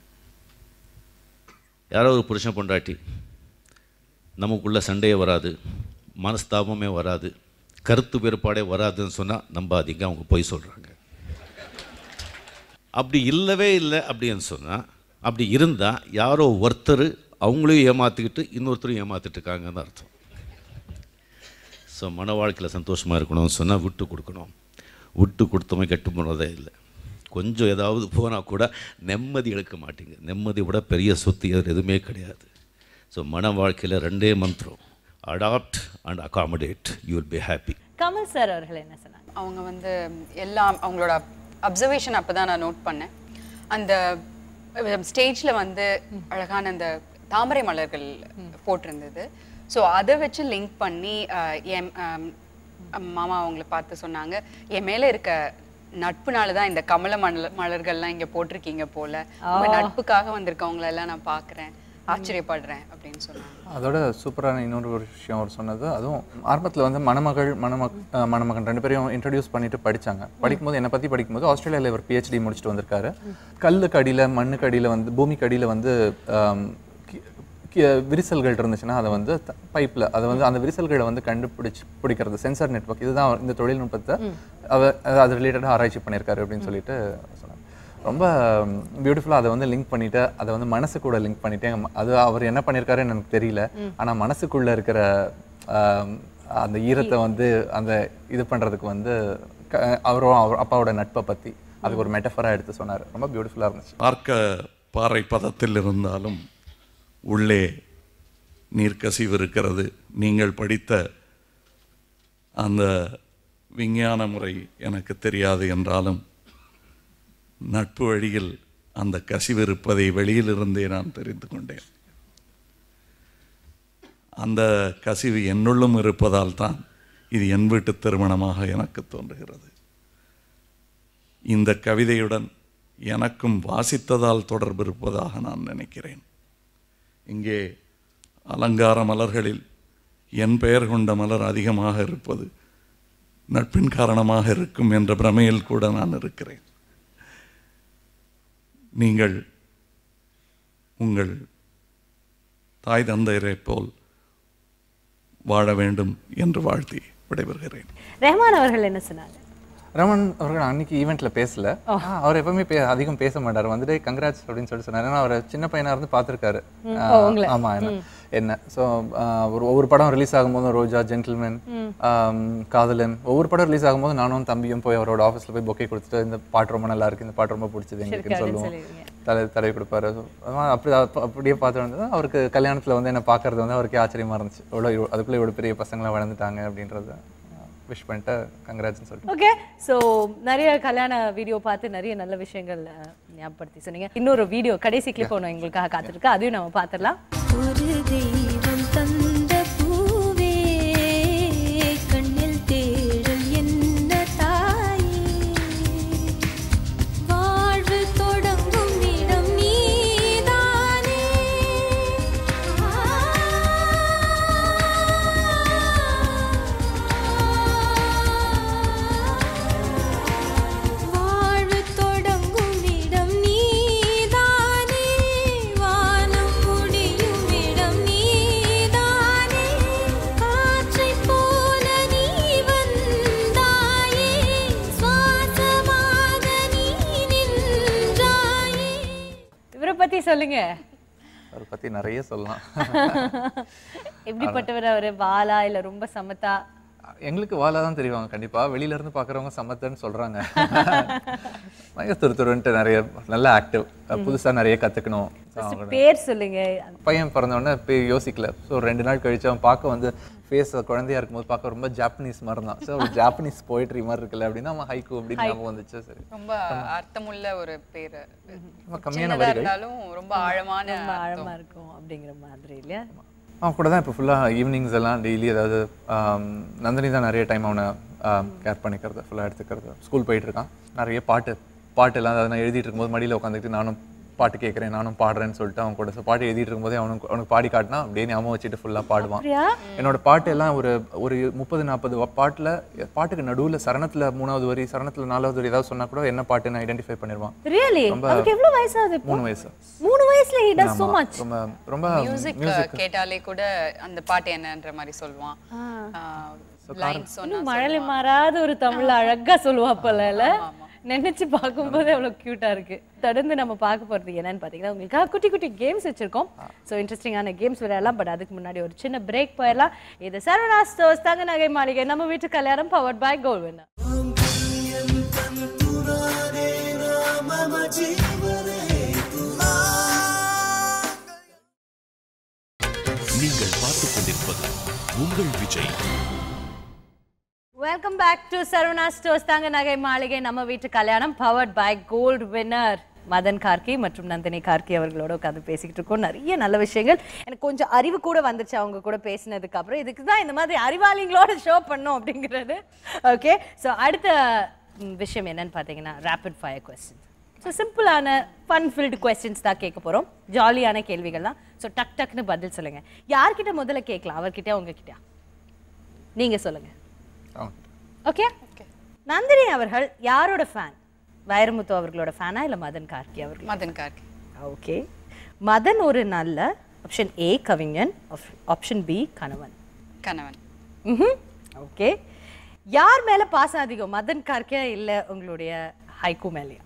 யாரோ ஒரு புருஷன் பொண்டாட்டி நமக்குள்ள சண்டையே வராது மனஸ்தாபமே வராது கருத்து வேறுபாடே வராதுன்னு சொன்னால் நம்பாதீங்க அவங்க பொய் சொல்கிறாங்க அப்படி இல்லவே இல்லை அப்படின்னு சொன்னால் அப்படி இருந்தால் யாரோ ஒருத்தர் அவங்களையும் ஏமாற்றிக்கிட்டு இன்னொருத்தரும் ஏமாத்திட்டு இருக்காங்கன்னு அர்த்தம் ஸோ மன வாழ்க்கையில் சந்தோஷமாக இருக்கணும்னு சொன்னால் விட்டு கொடுக்கணும் விட்டு கொடுத்தவன் கெட்டு போனதே இல்லை கொஞ்சம் ஏதாவது போனால் கூட நிம்மதி எடுக்க மாட்டீங்க நிம்மதி விட பெரிய சொத்து அது எதுவுமே கிடையாது ஸோ மன வாழ்க்கையில் ரெண்டே மந்திரம் adapt and accommodate you will be happy Kamal sir அவர்கள் என்ன சொன்னாங்க அவங்க வந்து எல்லாம் அவங்களோட அப்சர்வேஷன் அப்போ தான் நான் நோட் பண்ணேன் அந்த ஸ்டேஜில் வந்து அழகான அந்த தாமரை மலர்கள் போட்டிருந்தது ஸோ அதை வச்சு லிங்க் பண்ணி அஹ், என் அம், அம், மாமா அவங்கள பார்த்து சொன்னாங்க என் மேலே இருக்க நட்புனால தான் இந்த கமல மலர் மலர்கள்லாம் இங்கே போட்டிருக்கீங்க போல உங்க நட்புக்காக வந்திருக்கவங்கள எல்லாம் நான் பார்க்குறேன் ஆச்சரியப்படுறேன் அப்படின்னு சொன்னாங்க அதோட சூப்பரான இன்னொரு ஒரு விஷயம் அவர் சொன்னது அதுவும் ஆரம்பத்தில் வந்து மணமகள் மணமக் அஹ் மணமகன் ரெண்டு பேரையும் இன்ட்ரடியூஸ் பண்ணிட்டு படிச்சாங்க படிக்கும்போது என்னை பற்றி படிக்கும்போது ஆஸ்திரேலியாவில் இவர் பிஹெச்டி முடிச்சுட்டு வந்திருக்காரு கல்லுக்கு அடியில் மண்ணுக்கு அடியில் வந்து பூமிக்கு அடியில் வந்து ஆம், கி- கி- விரிசல்கள் இருந்துச்சுன்னா அதை வந்து பைப்பில் அதை வந்து அந்த விரிசல்களை வந்து கண்டுபிடிச்சு பிடிக்கிறது சென்சார் நெட்வொர்க் இதுதான் அவர் இந்த தொழில்நுட்பத்தை அவர் அது ரிலேட்டடாக ஆராய்ச்சி பண்ணியிருக்காரு அப்படின்னு சொல்லிட்டு சொன்னாங்க ரொம்ப பியூட்டிஃபுல்லாக அதை வந்து லிங்க் பண்ணிட்டு அதை வந்து மனசு கூட லிங்க் பண்ணிட்டு எங்க ம- அது அவர் என்ன பண்ணியிருக்காருன்னு எனக்கு தெரியல ஆனா மனசுக்குள்ள இருக்கிற ஆம், அந்த ஈரத்தை வந்து அந்த இது பண்றதுக்கு வந்து க- அவரும் அவர் அப்பாவோட நட்பை பத்தி அதுக்கு ஒரு மெட்டஃபராக எடுத்து சொன்னார் ரொம்ப பியூட்டிஃபுல்லாக இருந்துச்சு பார்க்க பாறை பதத்தில் இருந்தாலும் உள்ளே நீர்க்கசிவு இருக்கிறது நீங்கள் படித்த அந்த விஞ்ஞான முறை எனக்கு தெரியாது என்றாலும் நட்பு வழியில் அந்த கசிவு இருப்பதை வெளியிலிருந்தே நான் தெரிந்து கொண்டேன் அந்த கசிவு என்னுள்ளும் இருப்பதால் தான் இது என் வீட்டு திருமணமாக எனக்கு தோன்றுகிறது இந்த கவிதையுடன் எனக்கும் வாசித்ததால் தொடர்பு இருப்பதாக நான் நினைக்கிறேன் இங்கே அலங்கார மலர்களில் என் பெயர் கொண்ட மலர் அதிகமாக இருப்பது நட்பின் காரணமாக இருக்கும் என்ற பிரமையில் கூட நான் இருக்கிறேன் நீங்கள் உங்கள் தாய் தந்தையரைப் போல் வாழ வேண்டும் என்று வாழ்த்தி விடைபெறுகிறேன் ரெஹ்மான் அவர்கள் என்ன சொன்னாங்க ரமன் அவர்கள் அன்னைக்கு ஈவெண்ட்ல பேசல ஆ, அவர் எப்பவுமே பே அதிகம் பேச மாட்டார் வந்துட்டு கங்க்ராட்ஸ் அப்படின்னு சொல்லிட்டு சொன்னார் ஏன்னா அவர் சின்ன பையனா இருந்து பார்த்துருக்காரு ஆமா என்ன என்ன ஸோ ஒரு ஒவ்வொரு படம் ரிலீஸ் ஆகும்போது ரோஜா ஜென்டில்மேன் காதலன் ஒவ்வொரு படம் ரிலீஸ் ஆகும்போது நானும் தம்பியும் போய் அவரோட ஆஃபீஸில் போய் பொக்கே கொடுத்துட்டு இந்த பாட்டு ரொம்ப நல்லா இருக்கு இந்த பாட்டு ரொம்ப பிடிச்சது எங்களுக்குன்னு சொல்லுவோம் சொல்லிடுவீங்க. தலை தடவி கொடுப்பாரு So, அதெல்லாம் அப்படி அப்ப- அப்படியே பார்த்து வந்தது அவருக்கு கல்யாணத்துல வந்து என்ன பார்க்கறது வந்து அவருக்கே ஆச்சரியமா இருந்துச்சு எவ்வளோ இவ்வளோ- அதுக்குள்ள இவ்வளோ பெரிய பசங்களாம் வளர்ந்துட்டாங்க அப்படின்றத விஷ் பண்ணிட்டு கங்க்ராட்ஸ்னு சொல்லிட்டு ஓகே ஸோ நிறைய கல்யாண வீடியோ பார்த்து நிறைய நல்ல விஷயங்கள் அஹ், ஞாபகப்படுத்தி சொன்னீங்க இன்னொரு வீடியோ கடைசி கிளிப் ஒன்று எங்களுக்காக காத்திருக்கு அதையும் நம்ம பார்த்துடலாம் ஒரு தெய்வம் தந்த பூவே கண்ணில் தேடல் என்ன தாயே வாழ்வு தொடங்கும் இடம் நீதானே வாழ்வு தொடங்கும் இடம் நீதானே வானம் முடியும் இடம் நீதானே காற்றைப் போல நீ வந்தாயே சுவாசமாக நீ நின்றாயே இவரை பத்தி சொல்லுங்க அவரை பத்தி நிறைய சொல்லலாம் எப்படிப்பட்டவர் அவரு பாலா இல்ல ரொம்ப சமத்தா எங்களுக்கு வாலா தான் தெரியும் கண்டிப்பா வெளியில இருந்து பாக்குறவங்க சமத்தன்னு சொல்றாங்க பயங்கர துரு துருன்ட்டு நிறைய நல்ல ஆக்டிவ் புதுசா நிறைய கத்துக்கணும் So, அவங்களோட- பேர் சொல்லுங்க பையன் பிறந்த உடனே போய் யோசிக்கல ஸோ ரெண்டு நாள் கழிச்சு அவன் பார்க்க வந்து ஃபேஸ் குழந்தையா இருக்கும்போது பார்க்க ரொம்ப ஜாப்பனீஸ் மாதிரி இருந்தான் ஸோ ஜாப்பனீஸ் போயிட்ரி மாதிரி இருக்குல்ல அப்படின்னா அவன் ஹைக்கு அப்படின்னு ஞாபகம் வந்துச்சு சரி ரொம்ப அர்த்தமுள்ள ஒரு பேரு ரொம்ப கம்மியான சின்னதா வரிகள் இருந்தாலும் ரொம்ப ஆழமான ரொம்ப ஆழமா இருக்கும் அப்படிங்கிற மாதிரி இல்லையா அவன் கூட தான் இப்போ ஃபுல்லாக ஈவினிங்ஸ் எல்லாம் டெய்லி ஏதாவது ஆம், நந்தினி தான் நிறைய டைம் அவனை கேர் பண்ணிக்கிறது ஃபுல்லாக எடுத்துக்கிறது ஸ்கூல் போயிட்டு இருக்கான் நிறைய பாட்டு பாட்டு எல்லாம் அதாவது நான் எழுதிட்டு இருக்கும்போது மடியில் உட்காந்துக்கிட்டு நானும் பாட்டு கேட்குறேன் நானும் பாடுறேன்னு சொல்லிட்டு அவன் கூட so பாட்டு எழுதிட்டு இருக்கும்போதே அவனுக்கு அவனுக்கு பாடி காட்டினா அப்படியே ஞாபகம் வச்சுட்டு ஃபுல்லாக பாடுவான் அப்படியா என்னோட பாட்டு எல்லாம் ஒரு ஒரு முப்பது நாற்பது பாட்டில் பாட்டுக்கு நடுவில் சரணத்தில் மூணாவது வரி சரணத்தில் நாலாவது வரி ஏதாவது சொன்னா கூட என்ன பாட்டுன்னு ஐடென்டிஃபை பண்ணிடுவான் ரியலி ரொம்ப- அவருக்கு எவ்வளவு வயசாகுது இப்போ மூணு வயசு மூணு வயசுல he does so ஆமா. much ரொம்ப ரொம்ப மியூசிக் கேட்டாலே கூட அந்த பாட்டு என்னன்ற மாதிரி சொல்லுவான் லைன் சொன்னா இன்னும் மழலை மாறாத ஒரு தமிழ்ல அழகா சொல்லுவா போல நினைச்சு பார்க்கும்போது அவ்வளவு கியூட்டா இருக்கு தொடர்ந்து நம்ம பார்க்க போறது என்னன்னு பாத்தீங்கன்னா உங்களுக்காக குட்டி குட்டி கேம்ஸ் வச்சிருக்கோம் ஸோ இன்ட்ரெஸ்டிங்கான கேம்ஸ் விளையாடலாம் பட் அதுக்கு முன்னாடி ஒரு சின்ன பிரேக் போயிடலாம் இது சரவணா ஸ்டோர்ஸ் தங்க நகை மாளிகை நம்ம வீட்டு கல்யாணம் பவர்ட் பை கோல் வின்னர் நீங்கள் பார்த்துக் கொண்டிருப்பது உங்கள் Vijay welcome back to Saravana stores தாங்க நகை மாளிகை நம்ம வீட்டு கல்யாணம் powered by gold winner Madan Karky மற்றும் நந்தினி கார்கி அவர்களோட உட்காந்து பேசிக்கிட்டு இருக்கோம் நிறைய நல்ல விஷயங்கள் எனக்கு கொஞ்சம் அறிவு கூட வந்துச்சு அவங்க கூட பேசினதுக்கு அப்புறம் இதுக்கு தான் இந்த மாதிரி அறிவாளிங்களோட ஷோ பண்ணோம் அப்படிங்கிறது ஓகே ஸோ அடுத்த ம், விஷயம் என்னன்னு பார்த்தீங்கன்னா ரேபிட் ஃபயர் கொஸ்டின் ஸோ சிம்பிளான ஃபன் ஃபில்டு கொஸ்டின்ஸ் தான் கேட்க போகிறோம் ஜாலியான கேள்விகள் தான் ஸோ டக் டக்னு பதில் சொல்லுங்க யார்கிட்ட முதல்ல கேட்கலாம் அவர்கிட்ட உங்ககிட்ட நீங்க சொல்லுங்க அவன் ஓகே நந்தினி அவர்கள் யாரோட ஃபேன் வைரமுத்து அவர்களோட ஃபேனா இல்ல மதன் கார்கி அவர்கள் மதன் கார்கி ஓகே மதன் ஒரு நல்ல ஆப்ஷன் ஏ கவிஞன் ஆப்ஷன் பி கணவன் கணவன் ஓகே யார் மேல பாசம் அதிகம் மதன் கார்கே இல்ல உங்களுடைய ஹைகூ மேலயா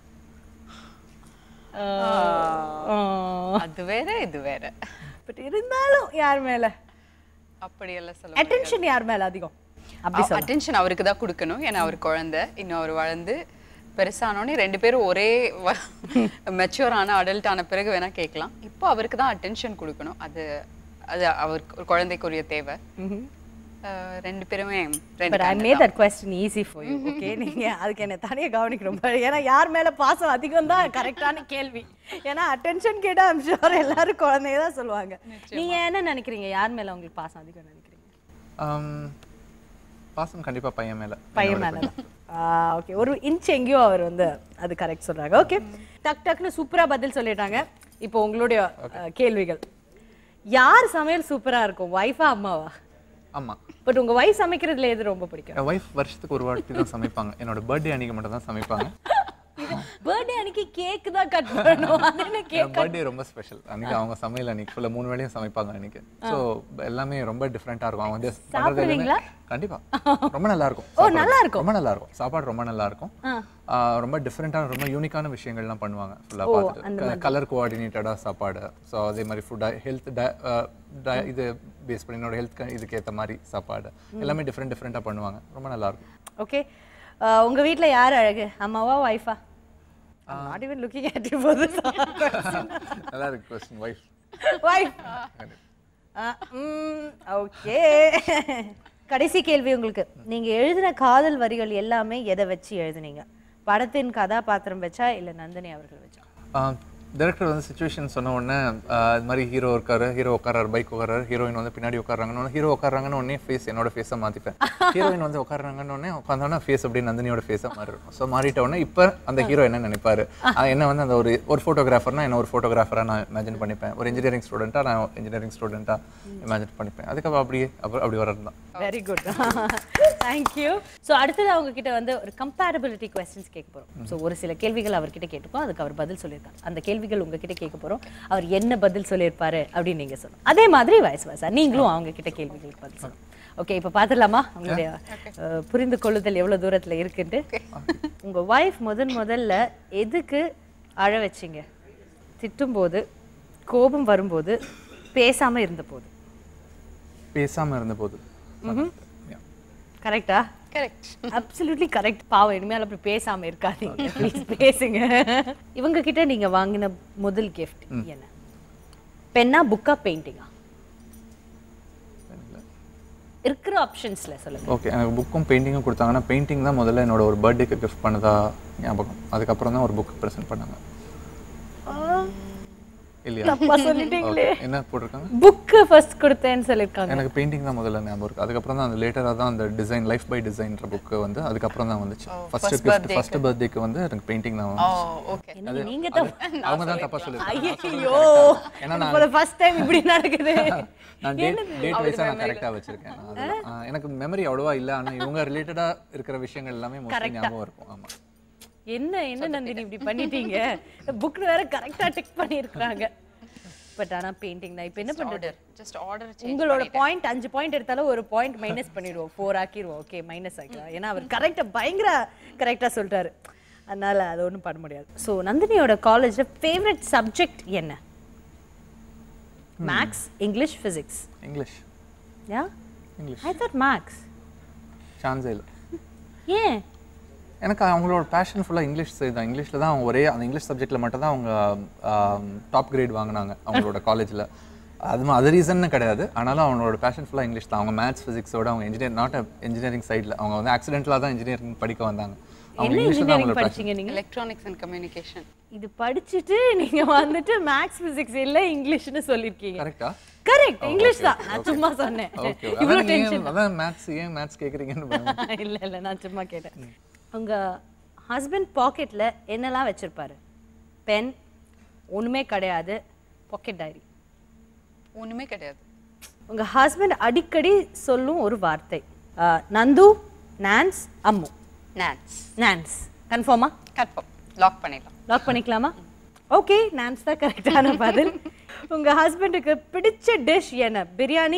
அது வேற இது வேற பட் இருந்தாலும் யார் மேல அப்படியெல்லாம் சொல்ல அட்டென்ஷன் யார் மேல அதிகம் அப்படி சொல்ல அட்டென்ஷன் அவருக்கு தான் கொடுக்கணும் ஏன்னா அவர் குழந்தை இன்னும் அவர் வளர்ந்து பெருசானோடனே ரெண்டு பேரும் ஒரே மெச்சூர் ஆன அடல்ட் ஆன பிறகு வேணா கேட்கலாம் இப்போ அவருக்கு தான் அட்டென்ஷன் கொடுக்கணும் அது அது அவருக்கு ஒரு குழந்தைக்குரிய தேவை அஹ் ரெண்டு பேருமே ரெண்டு பட் ஐ கண்டு மேட் தான். That question easy for you okay நீங்க அதுக்கு என்ன தனியாக கவனிக்கிறோம் பாரு. ஏன்னா யார் மேல பாசம் அதிகம் தான் கரெக்டான கேள்வி ஏன்னா அட்டென்ஷன் கேட்டா ஐம் ஷூர் எல்லாரும் குழந்தைய தான் சொல்லுவாங்க நீங்க என்ன நினைக்கிறீங்க யார் மேல உங்களுக்கு பாசம் அதிகம் நினைக்கிறீங்க ஆம், பாசம் கண்டிப்பா பையன் மேல பையன் மேல ஓகே ஒரு இன்ச் எங்கேயோ அவர் வந்து அது கரெக்ட் சொல்றாங்க ஓகே டக் டக்னு சூப்பரா பதில் சொல்லிட்டாங்க இப்போ உங்களுடைய அஹ், கேள்விகள் யார் சமையல் சூப்பரா இருக்கும் ஒய்ஃபா அம்மாவா ஆமா பட் உங்க ஒய்ஃப் சமைக்கிறதுல எது ரொம்ப பிடிக்கும் என் ஒய்ஃப் வருஷத்துக்கு ஒரு வாட்டி தான் சமைப்பாங்க என்னோட பர்த்டே அன்னைக்கு மட்டும் தான் சமைப்பாங்க பர்த்டே அன்னைக்கு கேக் தான் கட் பண்ணணும் அது என்ன கேக் என் பர்த்டே ரொம்ப ஸ்பெஷல் அன்னைக்கு அவங்க சமையல் அன்னைக்கு ஃபுல்லாக மூணு வேளையும் சமைப்பாங்க அன்னைக்கு ஸோ எல்லாமே ரொம்ப டிஃப்ரெண்ட்டாக இருக்கும் அவங்க வந்து பண்றது எல்லாமே- சாப்பிடுவீங்களா? கண்டிப்பா ரொம்ப நல்லா இருக்கும் ஓ, சாப்பாடு. நல்லா இருக்கும். ரொம்ப நல்லா இருக்கும் சாப்பாடு ரொம்ப நல்லா இருக்கும் ஆ, ரொம்ப டிஃப்ரெண்ட்டான ரொம்ப யூனிக்கான விஷயங்கள்லாம் பண்ணுவாங்க ஃபுல்லாக பார்த்துட்டு கலர் கோஆர்டினேட்டடாக சாப்பாடு ஸோ அதே மாதிரி ஃபுட் ஹெல்த் இது பேஸ் பண்ணி என்னோட ஹெல்த் இதுக்கு ஏற்ற மாதிரி சாப்பாடு எல்லாமே டிஃப்ரெண்ட் டிஃப்ரெண்ட்டாக பண்ணுவாங்க ரொம்ப நல்லா இருக்கும் ஓகே உங்க வீட்ல யார் அழகு அம்மாவா ஒய்ஃபா not even looking at you for this நல்லா இருக்கு கொஸ்டின் ஒய்ஃப் ஒய்ஃப் ஓகே கடைசி கேள்வி உங்களுக்கு நீங்க எழுதின காதல் வரிகள் எல்லாமே எதை வச்சு எழுதுனீங்க படத்தின் கதாபாத்திரம் வச்சா இல்ல நந்தினி அவர்கள் வச்சா டைரக்டர் வந்து சுச்சுவேஷன் சொன்ன உடனே ஆ, இது மாதிரி ஹீரோ இருக்காரு ஹீரோ உட்காராரு பைக் உட்காராரு ஹீரோயின் வந்து பின்னாடி உட்காராங்கன்னு ஹீரோ உட்காராங்கன்னு உடனே ஃபேஸ் என்னோட ஃபேஸை மாற்றிப்பேன் ஹீரோயின் வந்து உட்காராங்கன்னு உடனே உட்காந்தோன்னா ஃபேஸ் அப்படியே நந்தினியோட ஃபேஸாக மாறி இருக்கும் ஸோ மாறிட்ட உடனே இப்போ அந்த ஹீரோ என்ன நினைப்பாரு ஆ, என்ன வந்து அந்த ஒரு ஒரு ஃபோட்டோகிராஃபர்னா என்ன ஒரு ஃபோட்டோகிராஃபராக நான் இமேஜின் பண்ணிப்பேன் ஒரு இன்ஜினியரிங் ஸ்டூடெண்ட்டாக நான் இன்ஜினியரிங் ஸ்டூடெண்ட்டாக இமேஜின் பண்ணிப்பேன் அதுக்கப்புறம் அப்படியே அப்படி அப்படி வர்றது தான் வெரி குட் தேங்க்யூ ஸோ அடுத்தது அவங்க கிட்ட வந்து ஒரு கம்பேரபிலிட்டி கொஸ்டின்ஸ் கேட்க போறோம் ஸோ ஒரு சில கேள்விகள் அவர்கிட்ட கேட்டுப்போம் அதுக்கு அவர் பதில் சொல்லியிருக்காரு அந்த கேள்விகள் உங்ககிட்ட கேட்க போறோம் அவர் என்ன பதில் சொல்லியிருப்பாரு அப்படின்னு நீங்க சொல்லணும் அதே மாதிரி வயசு வயசா நீங்களும் அவங்க கிட்ட கேள்விகளுக்கு பதில் சொல்லணும் ஓகே இப்போ பார்த்துடலாமா உங்களுடைய அஹ், புரிந்து கொள்ளுதல் எவ்வளவு தூரத்துல இருக்குன்ட்டு உங்க ஒய்ஃப் முதன் முதல்ல எதுக்கு அழ வச்சீங்க திட்டும்போது கோபம் வரும்போது பேசாம இருந்த போது பேசாமல் இருந்தபோது Yeah. கரெக்டா கரெக்ட் அப்சல்யூட்லி கரெக்ட் பாவம் இனிமேல் அப்படி பேசாம இருக்காதீங்க ப்ளீஸ் பேசுங்க இவங்க கிட்ட நீங்க வாங்கின முதல் gift என்ன பென்னா புக்கா பெயிண்டிங்கா இருக்கிற ஆப்ஷன்ஸ்ல சொல்லுங்க ஓகே எனக்கு புக்கும் பெயிண்டிங்கும் கொடுத்தாங்கன்னா பெயிண்டிங் தான் முதல்ல என்னோட ஒரு பர்த்டேக்கு கிஃப்ட் பண்ணதா ஞாபகம் அதுக்கப்புறம் தான் ஒரு புக் ப்ரெசென்ட் பண்ணாங்க இல்லையா தப்பா சொல்லிட்டீங்களே Okay. என்ன போட்டிருக்காங்க புக்கு ஃபர்ஸ்ட் கொடுத்தேன்னு சொல்லியிருக்காங்க எனக்கு பெயிண்டிங் தான் முதல்ல ஞாபகம் இருக்கு அதுக்கப்புறம் தான் அந்த லேட்டராக தான் அந்த டிசைன் லைஃப் பை டிசைன்ற புக்கு வந்து அதுக்கப்புறம் தான் வந்துச்சு ஃபர்ஸ்ட் கிஃப்ட் ஃபர்ஸ்ட் பர்த்டேக்கு வந்து எனக்கு பெயிண்டிங் தான் ஓ வந்துச்சு ஓகே என்னங்க நீங்க தப்பு அவங்க தான் தப்பா சொல்லியிருக்காங்க ஐயோ ஏன்னா நான் இப்போ ஃபர்ஸ்ட் டைம் இப்படி நடக்குது நான் டேட் டேட் வைஸாக நான் கரெக்டாக வச்சிருக்கேன் நான் அதெல்லாம். ஆ, எனக்கு மெமரி அவ்வளோவா இல்லை ஆனால் இவங்க ரிலேட்டடாக இருக்கிற விஷயங்கள் எல்லாமே மோஸ்ட்லி ஞாபகம் இருக்கும் ஆமா என்ன என்ன நந்தினி இப்படி பண்ணிட்டீங்க புக்ல வேற கரெக்டா டிக் பண்ணியிருக்காங்க பட் ஆனா பெயிண்டிங் தான் இப்போ என்ன பண்றது ஜஸ்ட் ஆர்டர் உங்களோட பாயிண்ட் அஞ்சு பாயிண்ட் எடுத்தாலும் ஒரு பாயிண்ட் மைனஸ் பண்ணிடுவோம் ஃபோர் ஆக்கிடுவோம் ஓகே மைனஸ் ஆக்கிடுவோம் ஏன்னா அவர் கரெக்டாக பயங்கர கரெக்டாக சொல்லிட்டாரு அதனால அது ஒன்றும் பண்ண முடியாது ஸோ நந்தினியோட காலேஜில் ஃபேவரட் சப்ஜெக்ட் என்ன maths English physics English yeah English I thought maths சான்ஸே இல்லை ஏன் எனக்கு அவங்களோட பேஷன் ஃபுல்லாக இங்கிலீஷ் சைடு தான் இங்கிலீஷில் தான் அவங்க ஒரே அந்த இங்கிலீஷ் சப்ஜெக்ட்டில் மட்டும் தான் அவங்க டாப் கிரேட் வாங்கினாங்க அவங்களோட காலேஜில் அது மா- அது ரீசன்னு கிடையாது ஆனாலும் அவங்களோட பேஷன் ஃபுல்லாக இங்கிலீஷ் தான் அவங்க மேத்ஸ் ஃபிசிக்ஸோட அவங்க இன்ஜினியர் நாட் இன்ஜினியரிங் சைடில் அவங்க வந்து ஆக்சிடென்டலாக தான் இன்ஜினியரிங் படிக்க வந்தாங்க அவங்க என்ன இங்கிலீஷில் தான் இன்ஜினியரிங் அவங்களோட passion. படிச்சீங்க நீங்க எலக்ட்ரானிக்ஸ் அண்ட் கம்யூனிகேஷன் இது படிச்சுட்டு நீங்க வந்துட்டு மேக்ஸ் பிசிக்ஸ் இல்ல இங்கிலீஷ்னு சொல்லிருக்கீங்க கரெக்டா கரெக்ட் இங்கிலீஷ் தான் நான் சும்மா சொன்னேன் ஓகே இவ்வளவு அதான் டென்ஷன் ஏன் அதான் மேத்ஸ் ஏன் மேத்ஸ் கேட்குறீங்கன்னு பயமா- இல்ல இல்ல நான் சும்மா கேட்டேன் உங்க ஹஸ்பண்ட் பாக்கெட்ல என்னெல்லாம் வச்சிருப்பாரு பென் ஒண்ணுமே கிடையாது பாக்கெட் டைரி ஒண்ணுமே கிடையாது உங்க ஹஸ்பண்ட் அடிக்கடி சொல்லும் ஒரு வார்த்தை அஹ், நந்து நான்ஸ் அம்மு நான்ஸ் நான்ஸ் கன்ஃபார்மா கற்பம் லாக் பண்ணிடலாம் லாக் பண்ணிக்கலாமா ஓகே நான்ஸ் தான் கரெக்டான பதில் உங்க ஹஸ்பண்டுக்கு பிடிச்ச டிஷ் என்ன biryani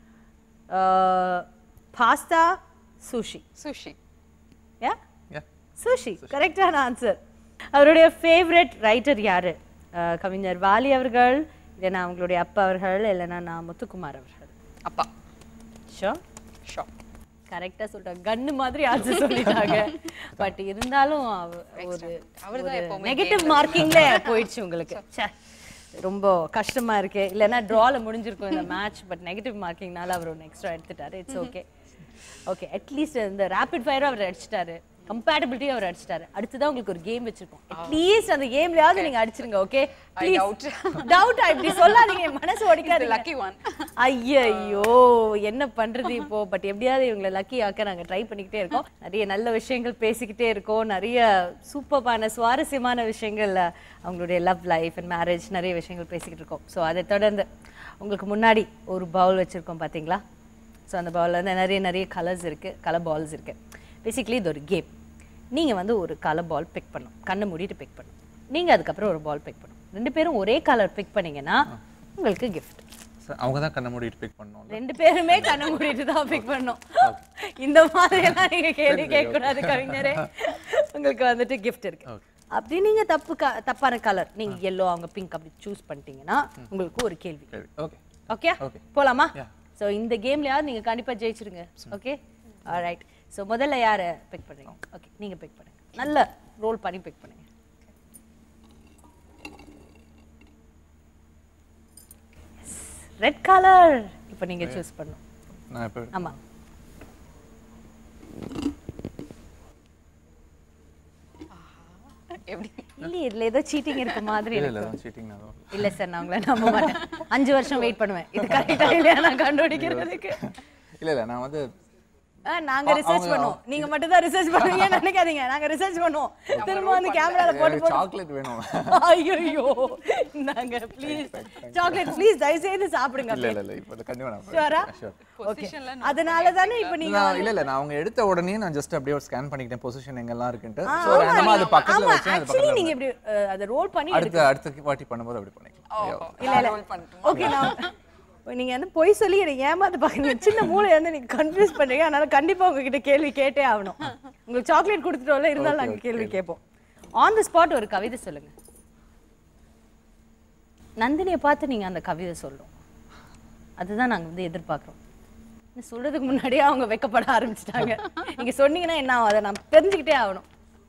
pasta sushi sushi yeah Yeah. Sushi கரெக்டான ஆன்சர் அவருடைய ஃபேவரட் ரைட்டர் யாரு அஹ், கவிஞர் வாலி அவர்கள் இல்லைன்னா அவங்களுடைய அப்பா அவர்கள் இல்லைன்னா நான் முத்துக்குமார் அவர்கள் அப்பா ஷோ ஷோ கரெக்டா சொல்லிட்டாங்க கன்னு மாதிரி ஆன்சர் சொல்லிட்டாங்க பட் இருந்தாலும் அவ- ஒரு அவர்தான் எப்பவுமே நெகட்டிவ் மார்க்கிங்ல போயிடுச்சு உங்களுக்கு ச்சே, ரொம்ப கஷ்டமா இருக்கு இல்லைன்னா ட்ரால முடிஞ்சிருக்கும் இந்த மேட்ச் பட் நெகட்டிவ் மார்க்கிங்னால அவர் ஒன்று எக்ஸ்ட்ரா எடுத்துட்டாரு இட்ஸ் ஓகே ஓகே அட்லீஸ்ட் இந்த ரேபிட் ஃபயரும் அவர் அடிச்சிட்டாரு கம்பேட்டபிலிட்டி அவர் அடிச்சிட்டாரு அடுத்ததான் உங்களுக்கு ஒரு கேம் வச்சிருக்கோம் அட்லீஸ்ட் அந்த கேம்லயாவது நீங்க அடிச்சிருங்க ஓகே doubt. டவுட் இப்படி சொல்லாதீங்க என் மனசு ஒடிக்காது லக்கி ஒன் ஐயோ என்ன பண்றது இப்போ பட் எப்படியாவது இவங்களை லக்கி ஆக்க நாங்க ட்ரை பண்ணிக்கிட்டே இருக்கோம் நிறைய நல்ல விஷயங்கள் பேசிக்கிட்டே இருக்கோம் நிறைய சூப்பரான சுவாரஸ்யமான விஷயங்கள் அஹ், அவங்களுடைய லவ் லைஃப் அண்ட் மேரேஜ் நிறைய விஷயங்கள் பேசிக்கிட்டு இருக்கோம் ஸோ அதை தொடர்ந்து உங்களுக்கு முன்னாடி ஒரு பவுல் வச்சிருக்கோம் பாத்தீங்களா ஸோ அந்த பவுலில் வந்து நிறைய நிறைய கலர்ஸ் இருக்கு கலர் பால்ஸ் இருக்கு பேசிக்கலி இது ஒரு கேம் நீங்க வந்து ஒரு கலர் பால் பிக் பண்ணும் கண்ணை மூடிட்டு பிக் பண்ணும் நீங்க அதுக்கப்புறம் ஒரு பால் பிக் பண்ணும் ரெண்டு பேரும் ஒரே கலர் பிக் பண்ணீங்கன்னா உங்களுக்கு கிஃப்ட் சரி, அவங்க தான் கண்ணை மூடிட்டு பிக் பண்ணோம் ரெண்டு பேருமே கண்ணை மூடிட்டு தான் பிக் பண்ணோம் இந்த மாதிரி எல்லாம் நீங்க கேள்வி கேட்க கூடாது கவிஞரே உங்களுக்கு வந்துட்டு gift இருக்கு அப்படி நீங்க தப்பு க- தப்பான கலர் நீங்க எல்லோ அவங்க பிங்க் அப்படி சூஸ் பண்ணிட்டீங்கன்னா உங்களுக்கு ஒரு கேள்வி ஓகே ஓகே Okay. போலாமா Yeah. சோ இந்த கேம்லயாவது நீங்க கண்டிப்பா ஜெயிச்சிருங்க ஓகே ஆல்ரைட் சோ முதல்ல யாரை பிக் பண்றீங்க ஓகே நீங்க பிக் பண்ணுங்க நல்ல ரோல் பண்ணி பிக் பண்ணுங்க ரெட் கலர் இப்போ நீங்க சூஸ் பண்ணணும் நான் இப்போ ஆமா எப்படி இல்லையே இதுல ஏதோ சீட்டிங் இருக்க மாதிரி இல்லை இருக்கு இல்லை தான் சீட்டிங் நான் தான் இல்ல சார் நான் உங்களை நம்ப மாட்டேன் அஞ்சு வருஷம் வெயிட் பண்ணுவேன் இது கரெக்டா இல்லையா நான் கண்டுபிடிக்கிறதுக்கு இல்லை இல்லை நான் வந்து ஆ, நாங்க ரிசர்ச் பண்ணுவோம் நீங்க மட்டும் தான் ரிசர்ச் பண்ணுவீங்க நினைக்காதீங்க நாங்க ரிசர்ச் பண்ணுவோம் திரும்ப வந்து கேமரால போட்டு போட்டு சாக்லேட் வேணும் ஐயோ நாங்க ப்ளீஸ் சாக்லேட் ப்ளீஸ் தயவு செய்து சாப்பிடுங்க இல்லை இல்லை இல்லை இப்போ கண்டிப்பாக நான் ஷூரா Sure. ஓகே அதனால தானே இப்போ நீங்க நான் இல்ல இல்ல நான் அவங்க எடுத்த உடனே நான் ஜஸ்ட் அப்படியே ஒரு ஸ்கேன் பண்ணிக்கிட்டேன் பொசிஷன் எங்கெல்லாம் இருக்குன்ட்டு ஸோ ரேண்டமா அது பக்கத்துல ஆமா வச்சு அது ஆக்சுவலி பக்கத்துல நீங்க இப்படி அஹ், அதை ரோல் பண்ணி அடுத்த அடுத்த வாட்டி பண்ணும்போது அப்படி பண்ணிக்கலாம் இல்ல இல்ல ஓகே நான் நீங்க வந்து பொய் சொல்லி என்னை ஏமாத்து பாக்குறீங்க சின்ன மூளை வந்து நீங்க கன்ஃபியூஸ் பண்றீங்க அதனால கண்டிப்பா உங்ககிட்ட கேள்வி கேட்டே ஆகணும் உங்களுக்கு சாக்லேட் கொடுத்துட்டோம்ல இருந்தாலும் நாங்க கேள்வி கேட்போம் ஆன் தி ஸ்பாட் ஒரு கவிதை சொல்லுங்க நந்தினியை பார்த்து நீங்க அந்த கவிதை சொல்லணும் அதுதான் நாங்க வந்து எதிர்பார்க்குறோம் நீ சொல்றதுக்கு முன்னாடியே அவங்க வெக்கப்பட ஆரம்பிச்சிட்டாங்க நீங்க சொன்னீங்கன்னா என்ன ஆகும் அதை நான் தெரிஞ்சுக்கிட்டே ஆகணும்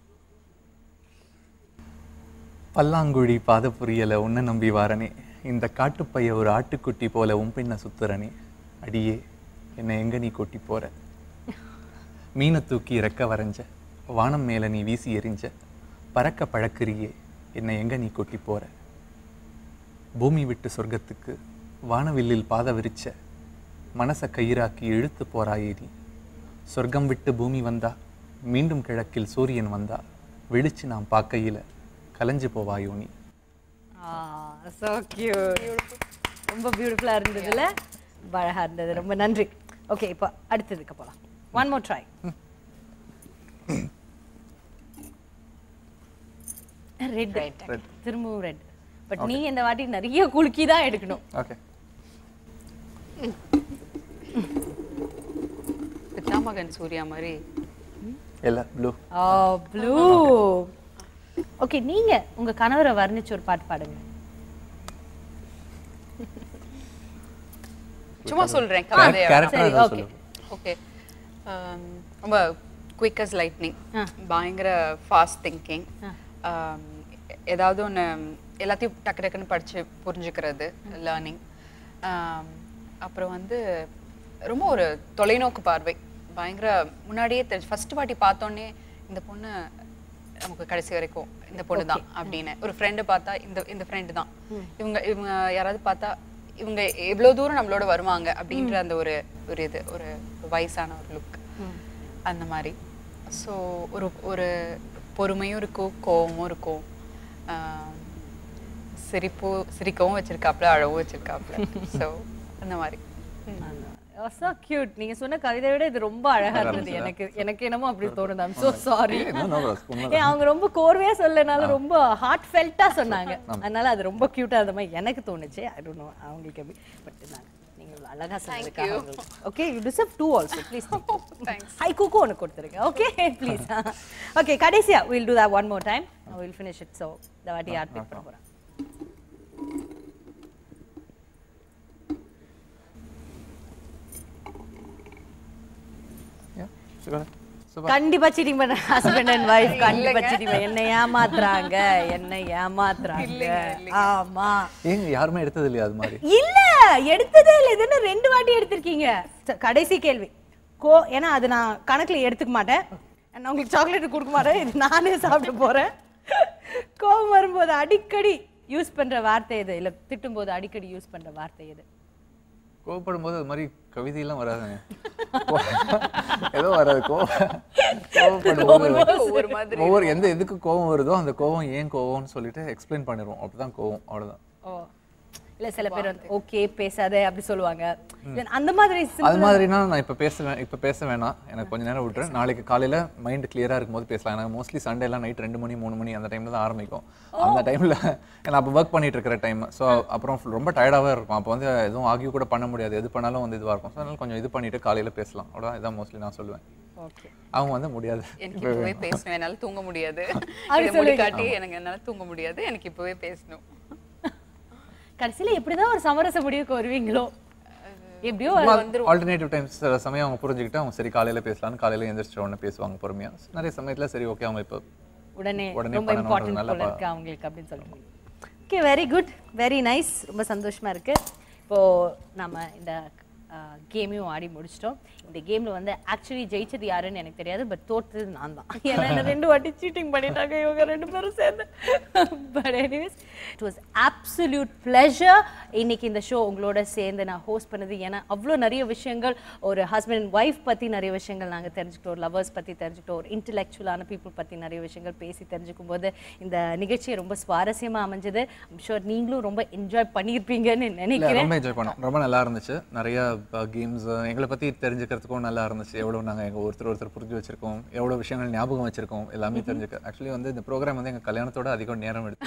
பல்லாங்குழி பாத புரியல உன்னை நம்பி வாரனே இந்த காட்டுப்பைய ஒரு ஆட்டுக்குட்டி போல உன் பின்ன சுத்துறனே அடியே என்னை எங்க நீ கொட்டி போற மீனை தூக்கி இறக்க வரைஞ்ச வானம் மேல நீ வீசி எறிஞ்ச பறக்க பழக்கிறியே என்னை எங்க நீ கொட்டி போற பூமி விட்டு சொர்க்கத்துக்கு வானவில்லில் பாத விரிச்ச மனச கயிறாக்கி இழுத்து போறாயே நீ சொர்க்கம் விட்டு பூமி வந்தா மீண்டும் கிழக்கில் சூரியன் வந்தா வெளிச்சு நாம் பார்க்கையில கலைஞ்சு போவாயோ நீ ஸோ கியூட் ரொம்ப பியூட்டிஃபுல்லாக இருந்ததுல ரொம்ப அழகா இருந்தது ரொம்ப நன்றி ஓகே இப்போ அடுத்ததுக்கு போகலாம் one more try red Red. திரும்பவும் ரெட் பட் நீ இந்த வாட்டி நிறைய குலுக்கி தான் எடுக்கணும் ஓகே பிதாமகன் சூர்யா மாதிரி இல்லை ப்ளூ ஆ ப்ளூ ஓகே நீங்க உங்க கணவரை வர்ணிச்சு ஒரு பாட்டு பாடுங்க சும்மா சொல்றேன் character கவிதை சரி ஏதாவது ஓகே சொல்லு. ஓகே ரொம்ப குயிக் அஸ் லைட்னிங் பயங்கர ஃபாஸ்ட் திங்கிங் ஏதாவது ஒன்று எல்லாத்தையும் டக்கு டக்குன்னு படிச்சு புரிஞ்சுக்கிறது லேர்னிங் அப்புறம் வந்து ரொம்ப ஒரு தொலைநோக்கு பார்வை பயங்கர முன்னாடியே தெரிஞ்சு ஃபர்ஸ்ட் வாட்டி பார்த்தோன்னே இந்த பொண்ணு நமக்கு கடைசி வரைக்கும் இந்த பொண்ணு தான் அப்படின்னு ஒரு ஃப்ரெண்டு பார்த்தா இந்த இந்த ஃப்ரெண்டு தான் இவங்க இவங்க யாராவது பார்த்தா இவங்க எவ்வளோ தூரம் நம்மளோட வருவாங்க அப்படின்ற அந்த ஒரு ஒரு இது ஒரு வயசான ஒரு லுக் அந்த மாதிரி ஸோ ஒரு ஒரு பொறுமையும் இருக்கும் கோவமும் இருக்கும் ஆம், சிரிப்பு சிரிக்கவும் வச்சிருக்காப்புல அழவும் வச்சிருக்காப்புல ஸோ அந்த மாதிரி ஸோ கியூட் நீங்க சொன்ன கவிதையை விட இது ரொம்ப அழகா இருந்தது எனக்கு எனக்கு என்னமோ அப்படி தோணுது I'm so sorry no, no, உண்மைதான். ஏன் அவங்க ரொம்ப கோர்வையா சொல்லனால ரொம்ப ஹார்ட் ஃபெல்ட்டா சொன்னாங்க அதனால அது ரொம்ப கியூட்டா இருந்த மாதிரி எனக்கு தோணுச்சு ஐ டோன்ட் நோ அவங்களுக்கு எப்படி பட் நான் நீங்க இவ்வளவு அழகா சொன்னதுக்காக okay you deserve two also please ஹை குக்கு ஒன்று கொடுத்துருங்க ஓகே ப்ளீஸ் ஓகே கடைசியா will do that one more time will finish it so இந்த வாட்டி யார் பிக் பண்ண போறேன் சூப்பர் கண்டிப்பா சீட்டிங் பண்ண ஹஸ்பண்ட் அண்ட் வைஃப் கண்டிப்பா சீட்டிங் பண்ண என்ன ஏமாத்துறாங்க என்ன ஏமாத்துறாங்க ஆமா ஏங்க யாருமே எடுத்தது இல்லையா அது மாதிரி இல்ல எடுத்ததே இல்ல இது என்ன ரெண்டு வாட்டி எடுத்திருக்கீங்க ச- கடைசி கேள்வி கோ ஏன்னா அது நான் கணக்குல எடுத்துக்க மாட்டேன் நான் உங்களுக்கு சாக்லேட் கொடுக்க மாட்டேன் இது நானே சாப்பிட்டு போறேன் கோவம் வரும்போது அடிக்கடி யூஸ் பண்ற வார்த்தை எது இல்ல திட்டும் போது அடிக்கடி யூஸ் பண்ற வார்த்தை எது கோவப்படும் போது அது மாதிரி கவிதையெல்லாம் வராதுங்க கோ- ஏதோ வராது கோ கோவப்படும் போது ஒவ்வொரு மாதிரி ஒவ்வொரு எந்த எதுக்கு கோவம் வருதோ அந்த கோவம் ஏன் கோவம்னு சொல்லிட்டு எக்ஸ்பிளைன் பண்ணிடுவோம் அப்படிதான் கோவம் அவ்வளவுதான் ஓ இல்ல சில பேர் வந்து ஓகே பேசாத அப்படி சொல்லுவாங்க இல்ல, அந்த மாதிரி simple அது மாதிரினா நான் இப்போ பேச வே இப்போ பேச வேணாம் எனக்கு கொஞ்ச நேரம் விட்டுரு நாளைக்கு காலையில மைண்ட் கிளியரா இருக்கும்போது பேசலாம் எனக்கு மோஸ்ட்லி சண்டே எல்லாம் நைட் ரெண்டு மணி மூணு மணி அந்த டைம்ல தான் ஆரம்பிக்கும் அந்த டைம்ல நான் அப்போ ஒர்க் பண்ணிட்டு இருக்கிற டைம் ஸோ அப்புறம் full- ரொம்ப டயர்டாகவே இருக்கும் அப்போ வந்து எதுவும் ஆகிய கூட பண்ண முடியாது எது பண்ணாலும் வந்து இதுவாக இருக்கும் ஸோ அதனால கொஞ்சம் இது பண்ணிட்டு காலையில பேசலாம் அவ்வளோ இதான் மோஸ்ட்லி நான் சொல்லுவேன் ஓகே அவங்க வந்து முடியாது எனக்கு இப்பவே பேசணும் என்னால தூங்க முடியாது அப்படி இதை முடி காட்டி எனக்கு என்னால தூங்க முடியாது எனக்கு இப்பவே பேசணும் கடைசியில எப்படிதான் ஒரு சமரச முடிவுக்கு வருவீங்களோ எப்படியோ ஆல்டர்னேட்டிவ் டைம்ஸ் சில சமயம் அவங்க புரிஞ்சுக்கிட்டு அவங்க சரி காலையில பேசலாம்னு காலையில எந்திரிச்ச உடனே பேசுவாங்க பொறுமையா நிறைய சமயத்துல சரி ஓகே அவங்க இப்போ உடனே உடனே ரொம்ப இம்பார்ட்டன்ட் பண்ணணுன்றதுனால போல இருக்கு அவங்களுக்கு அப்படின்னு சொல்லுங்க okay very good very nice ரொம்ப சந்தோஷமா இருக்கு இப்போ நம்ம இந்த கேமையும் ஆடி முடிச்சிட்டோம் இந்த கேம்ல வந்து ஆக்சுவலி ஜெயிச்சது யாருன்னு எனக்கு தெரியாது பட் தோற்றது நான் தான் ஏன்னா என்ன ரெண்டு வாட்டி சீட்டிங் பண்ணிட்டாங்க இவங்க ரெண்டு பேரும் சேர்ந்து but anyways it was absolute pleasure இன்னைக்கு இந்த ஷோ உங்களோட சேர்ந்து நான் ஹோஸ்ட் பண்ணது ஏன்னா அவ்வளோ நிறைய விஷயங்கள் ஒரு ஹஸ்பண்ட் அண்ட் ஒய்ஃப் பற்றி நிறைய விஷயங்கள் நாங்கள் தெரிஞ்சுக்கிட்டோம் ஒரு லவர்ஸ் பற்றி தெரிஞ்சுக்கிட்டோம் ஒரு இன்டெலெக்சுவலான பீப்புள் பற்றி நிறைய விஷயங்கள் பேசி தெரிஞ்சுக்கும் போது இந்த நிகழ்ச்சி ரொம்ப சுவாரஸ்யமாக அமைஞ்சது ஷோர் நீங்களும் ரொம்ப என்ஜாய் பண்ணியிருப்பீங்கன்னு இல்ல நினைக்கிறேன் ரொம்ப என்ஜாய் பண்ணோம் ரொம்ப நல்லா இருந்துச்சு நிறைய கேம்ஸ் எங்களை பத்தி தெரிஞ்சுக்கிறதுக்கும் நல்லா இருந்துச்சு எவ்வளவு நாங்க எங்க ஒருத்தர் ஒருத்தர் புரிஞ்சு வச்சிருக்கோம் எவ்வளவு விஷயங்கள் ஞாபகம் வச்சிருக்கோம் எல்லாமே தெரிஞ்சுக்க ஆக்சுவலி வந்து இந்த ப்ரோக்ராம் வந்து எங்க கல்யாணத்தோட அதிகம் நேரம் எடுத்து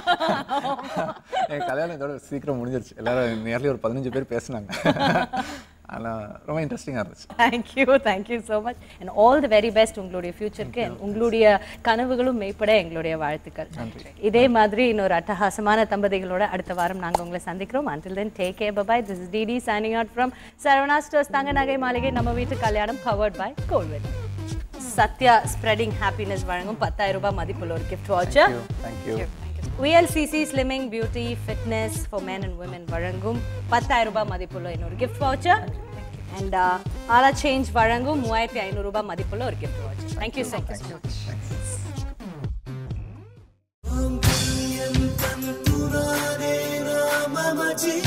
எங்க கல்யாணம் இதோட சீக்கிரம் முடிஞ்சிருச்சு எல்லாரும் நியர்லி ஒரு பதினஞ்சு பேர் பேசுனாங்க ஆனா ரொம்ப இன்ட்ரெஸ்டிங்கா இருந்துச்சு thank you thank you so much and all the very best உங்களுடைய ஃபியூச்சருக்கு உங்களுடைய கனவுகளும் மெய்ப்பட எங்களுடைய வாழ்த்துக்கள் இதே மாதிரி இன்னொரு அட்டகாசமான தம்பதிகளோட அடுத்த வாரம் நாங்க உங்களை சந்திக்கிறோம் until then take care bye bye this is DD signing out from Saravana stores தங்க நகை மாளிகை நம்ம வீட்டு கல்யாணம் powered by கோல்வெல் சத்யா ஸ்ப்ரெடிங் ஹாப்பினஸ் வழங்கும் பத்தாயிரம் ரூபாய் மதிப்புள்ள ஒரு gift voucher thank you VLCC slimming beauty fitness for men and women வழங்கும் பத்தாயிரம் ரூபாய் மதிப்புள்ள இன்னொரு கிஃப்ட் வவுச்சர் அண்ட் ஆலா சேஞ்ச் வழங்கும் மூவாயிரத்தி ஐநூறு ரூபாய் மதிப்புள்ள ஒரு gift voucher thank you so much தந்துராதே நான் மம ஜீ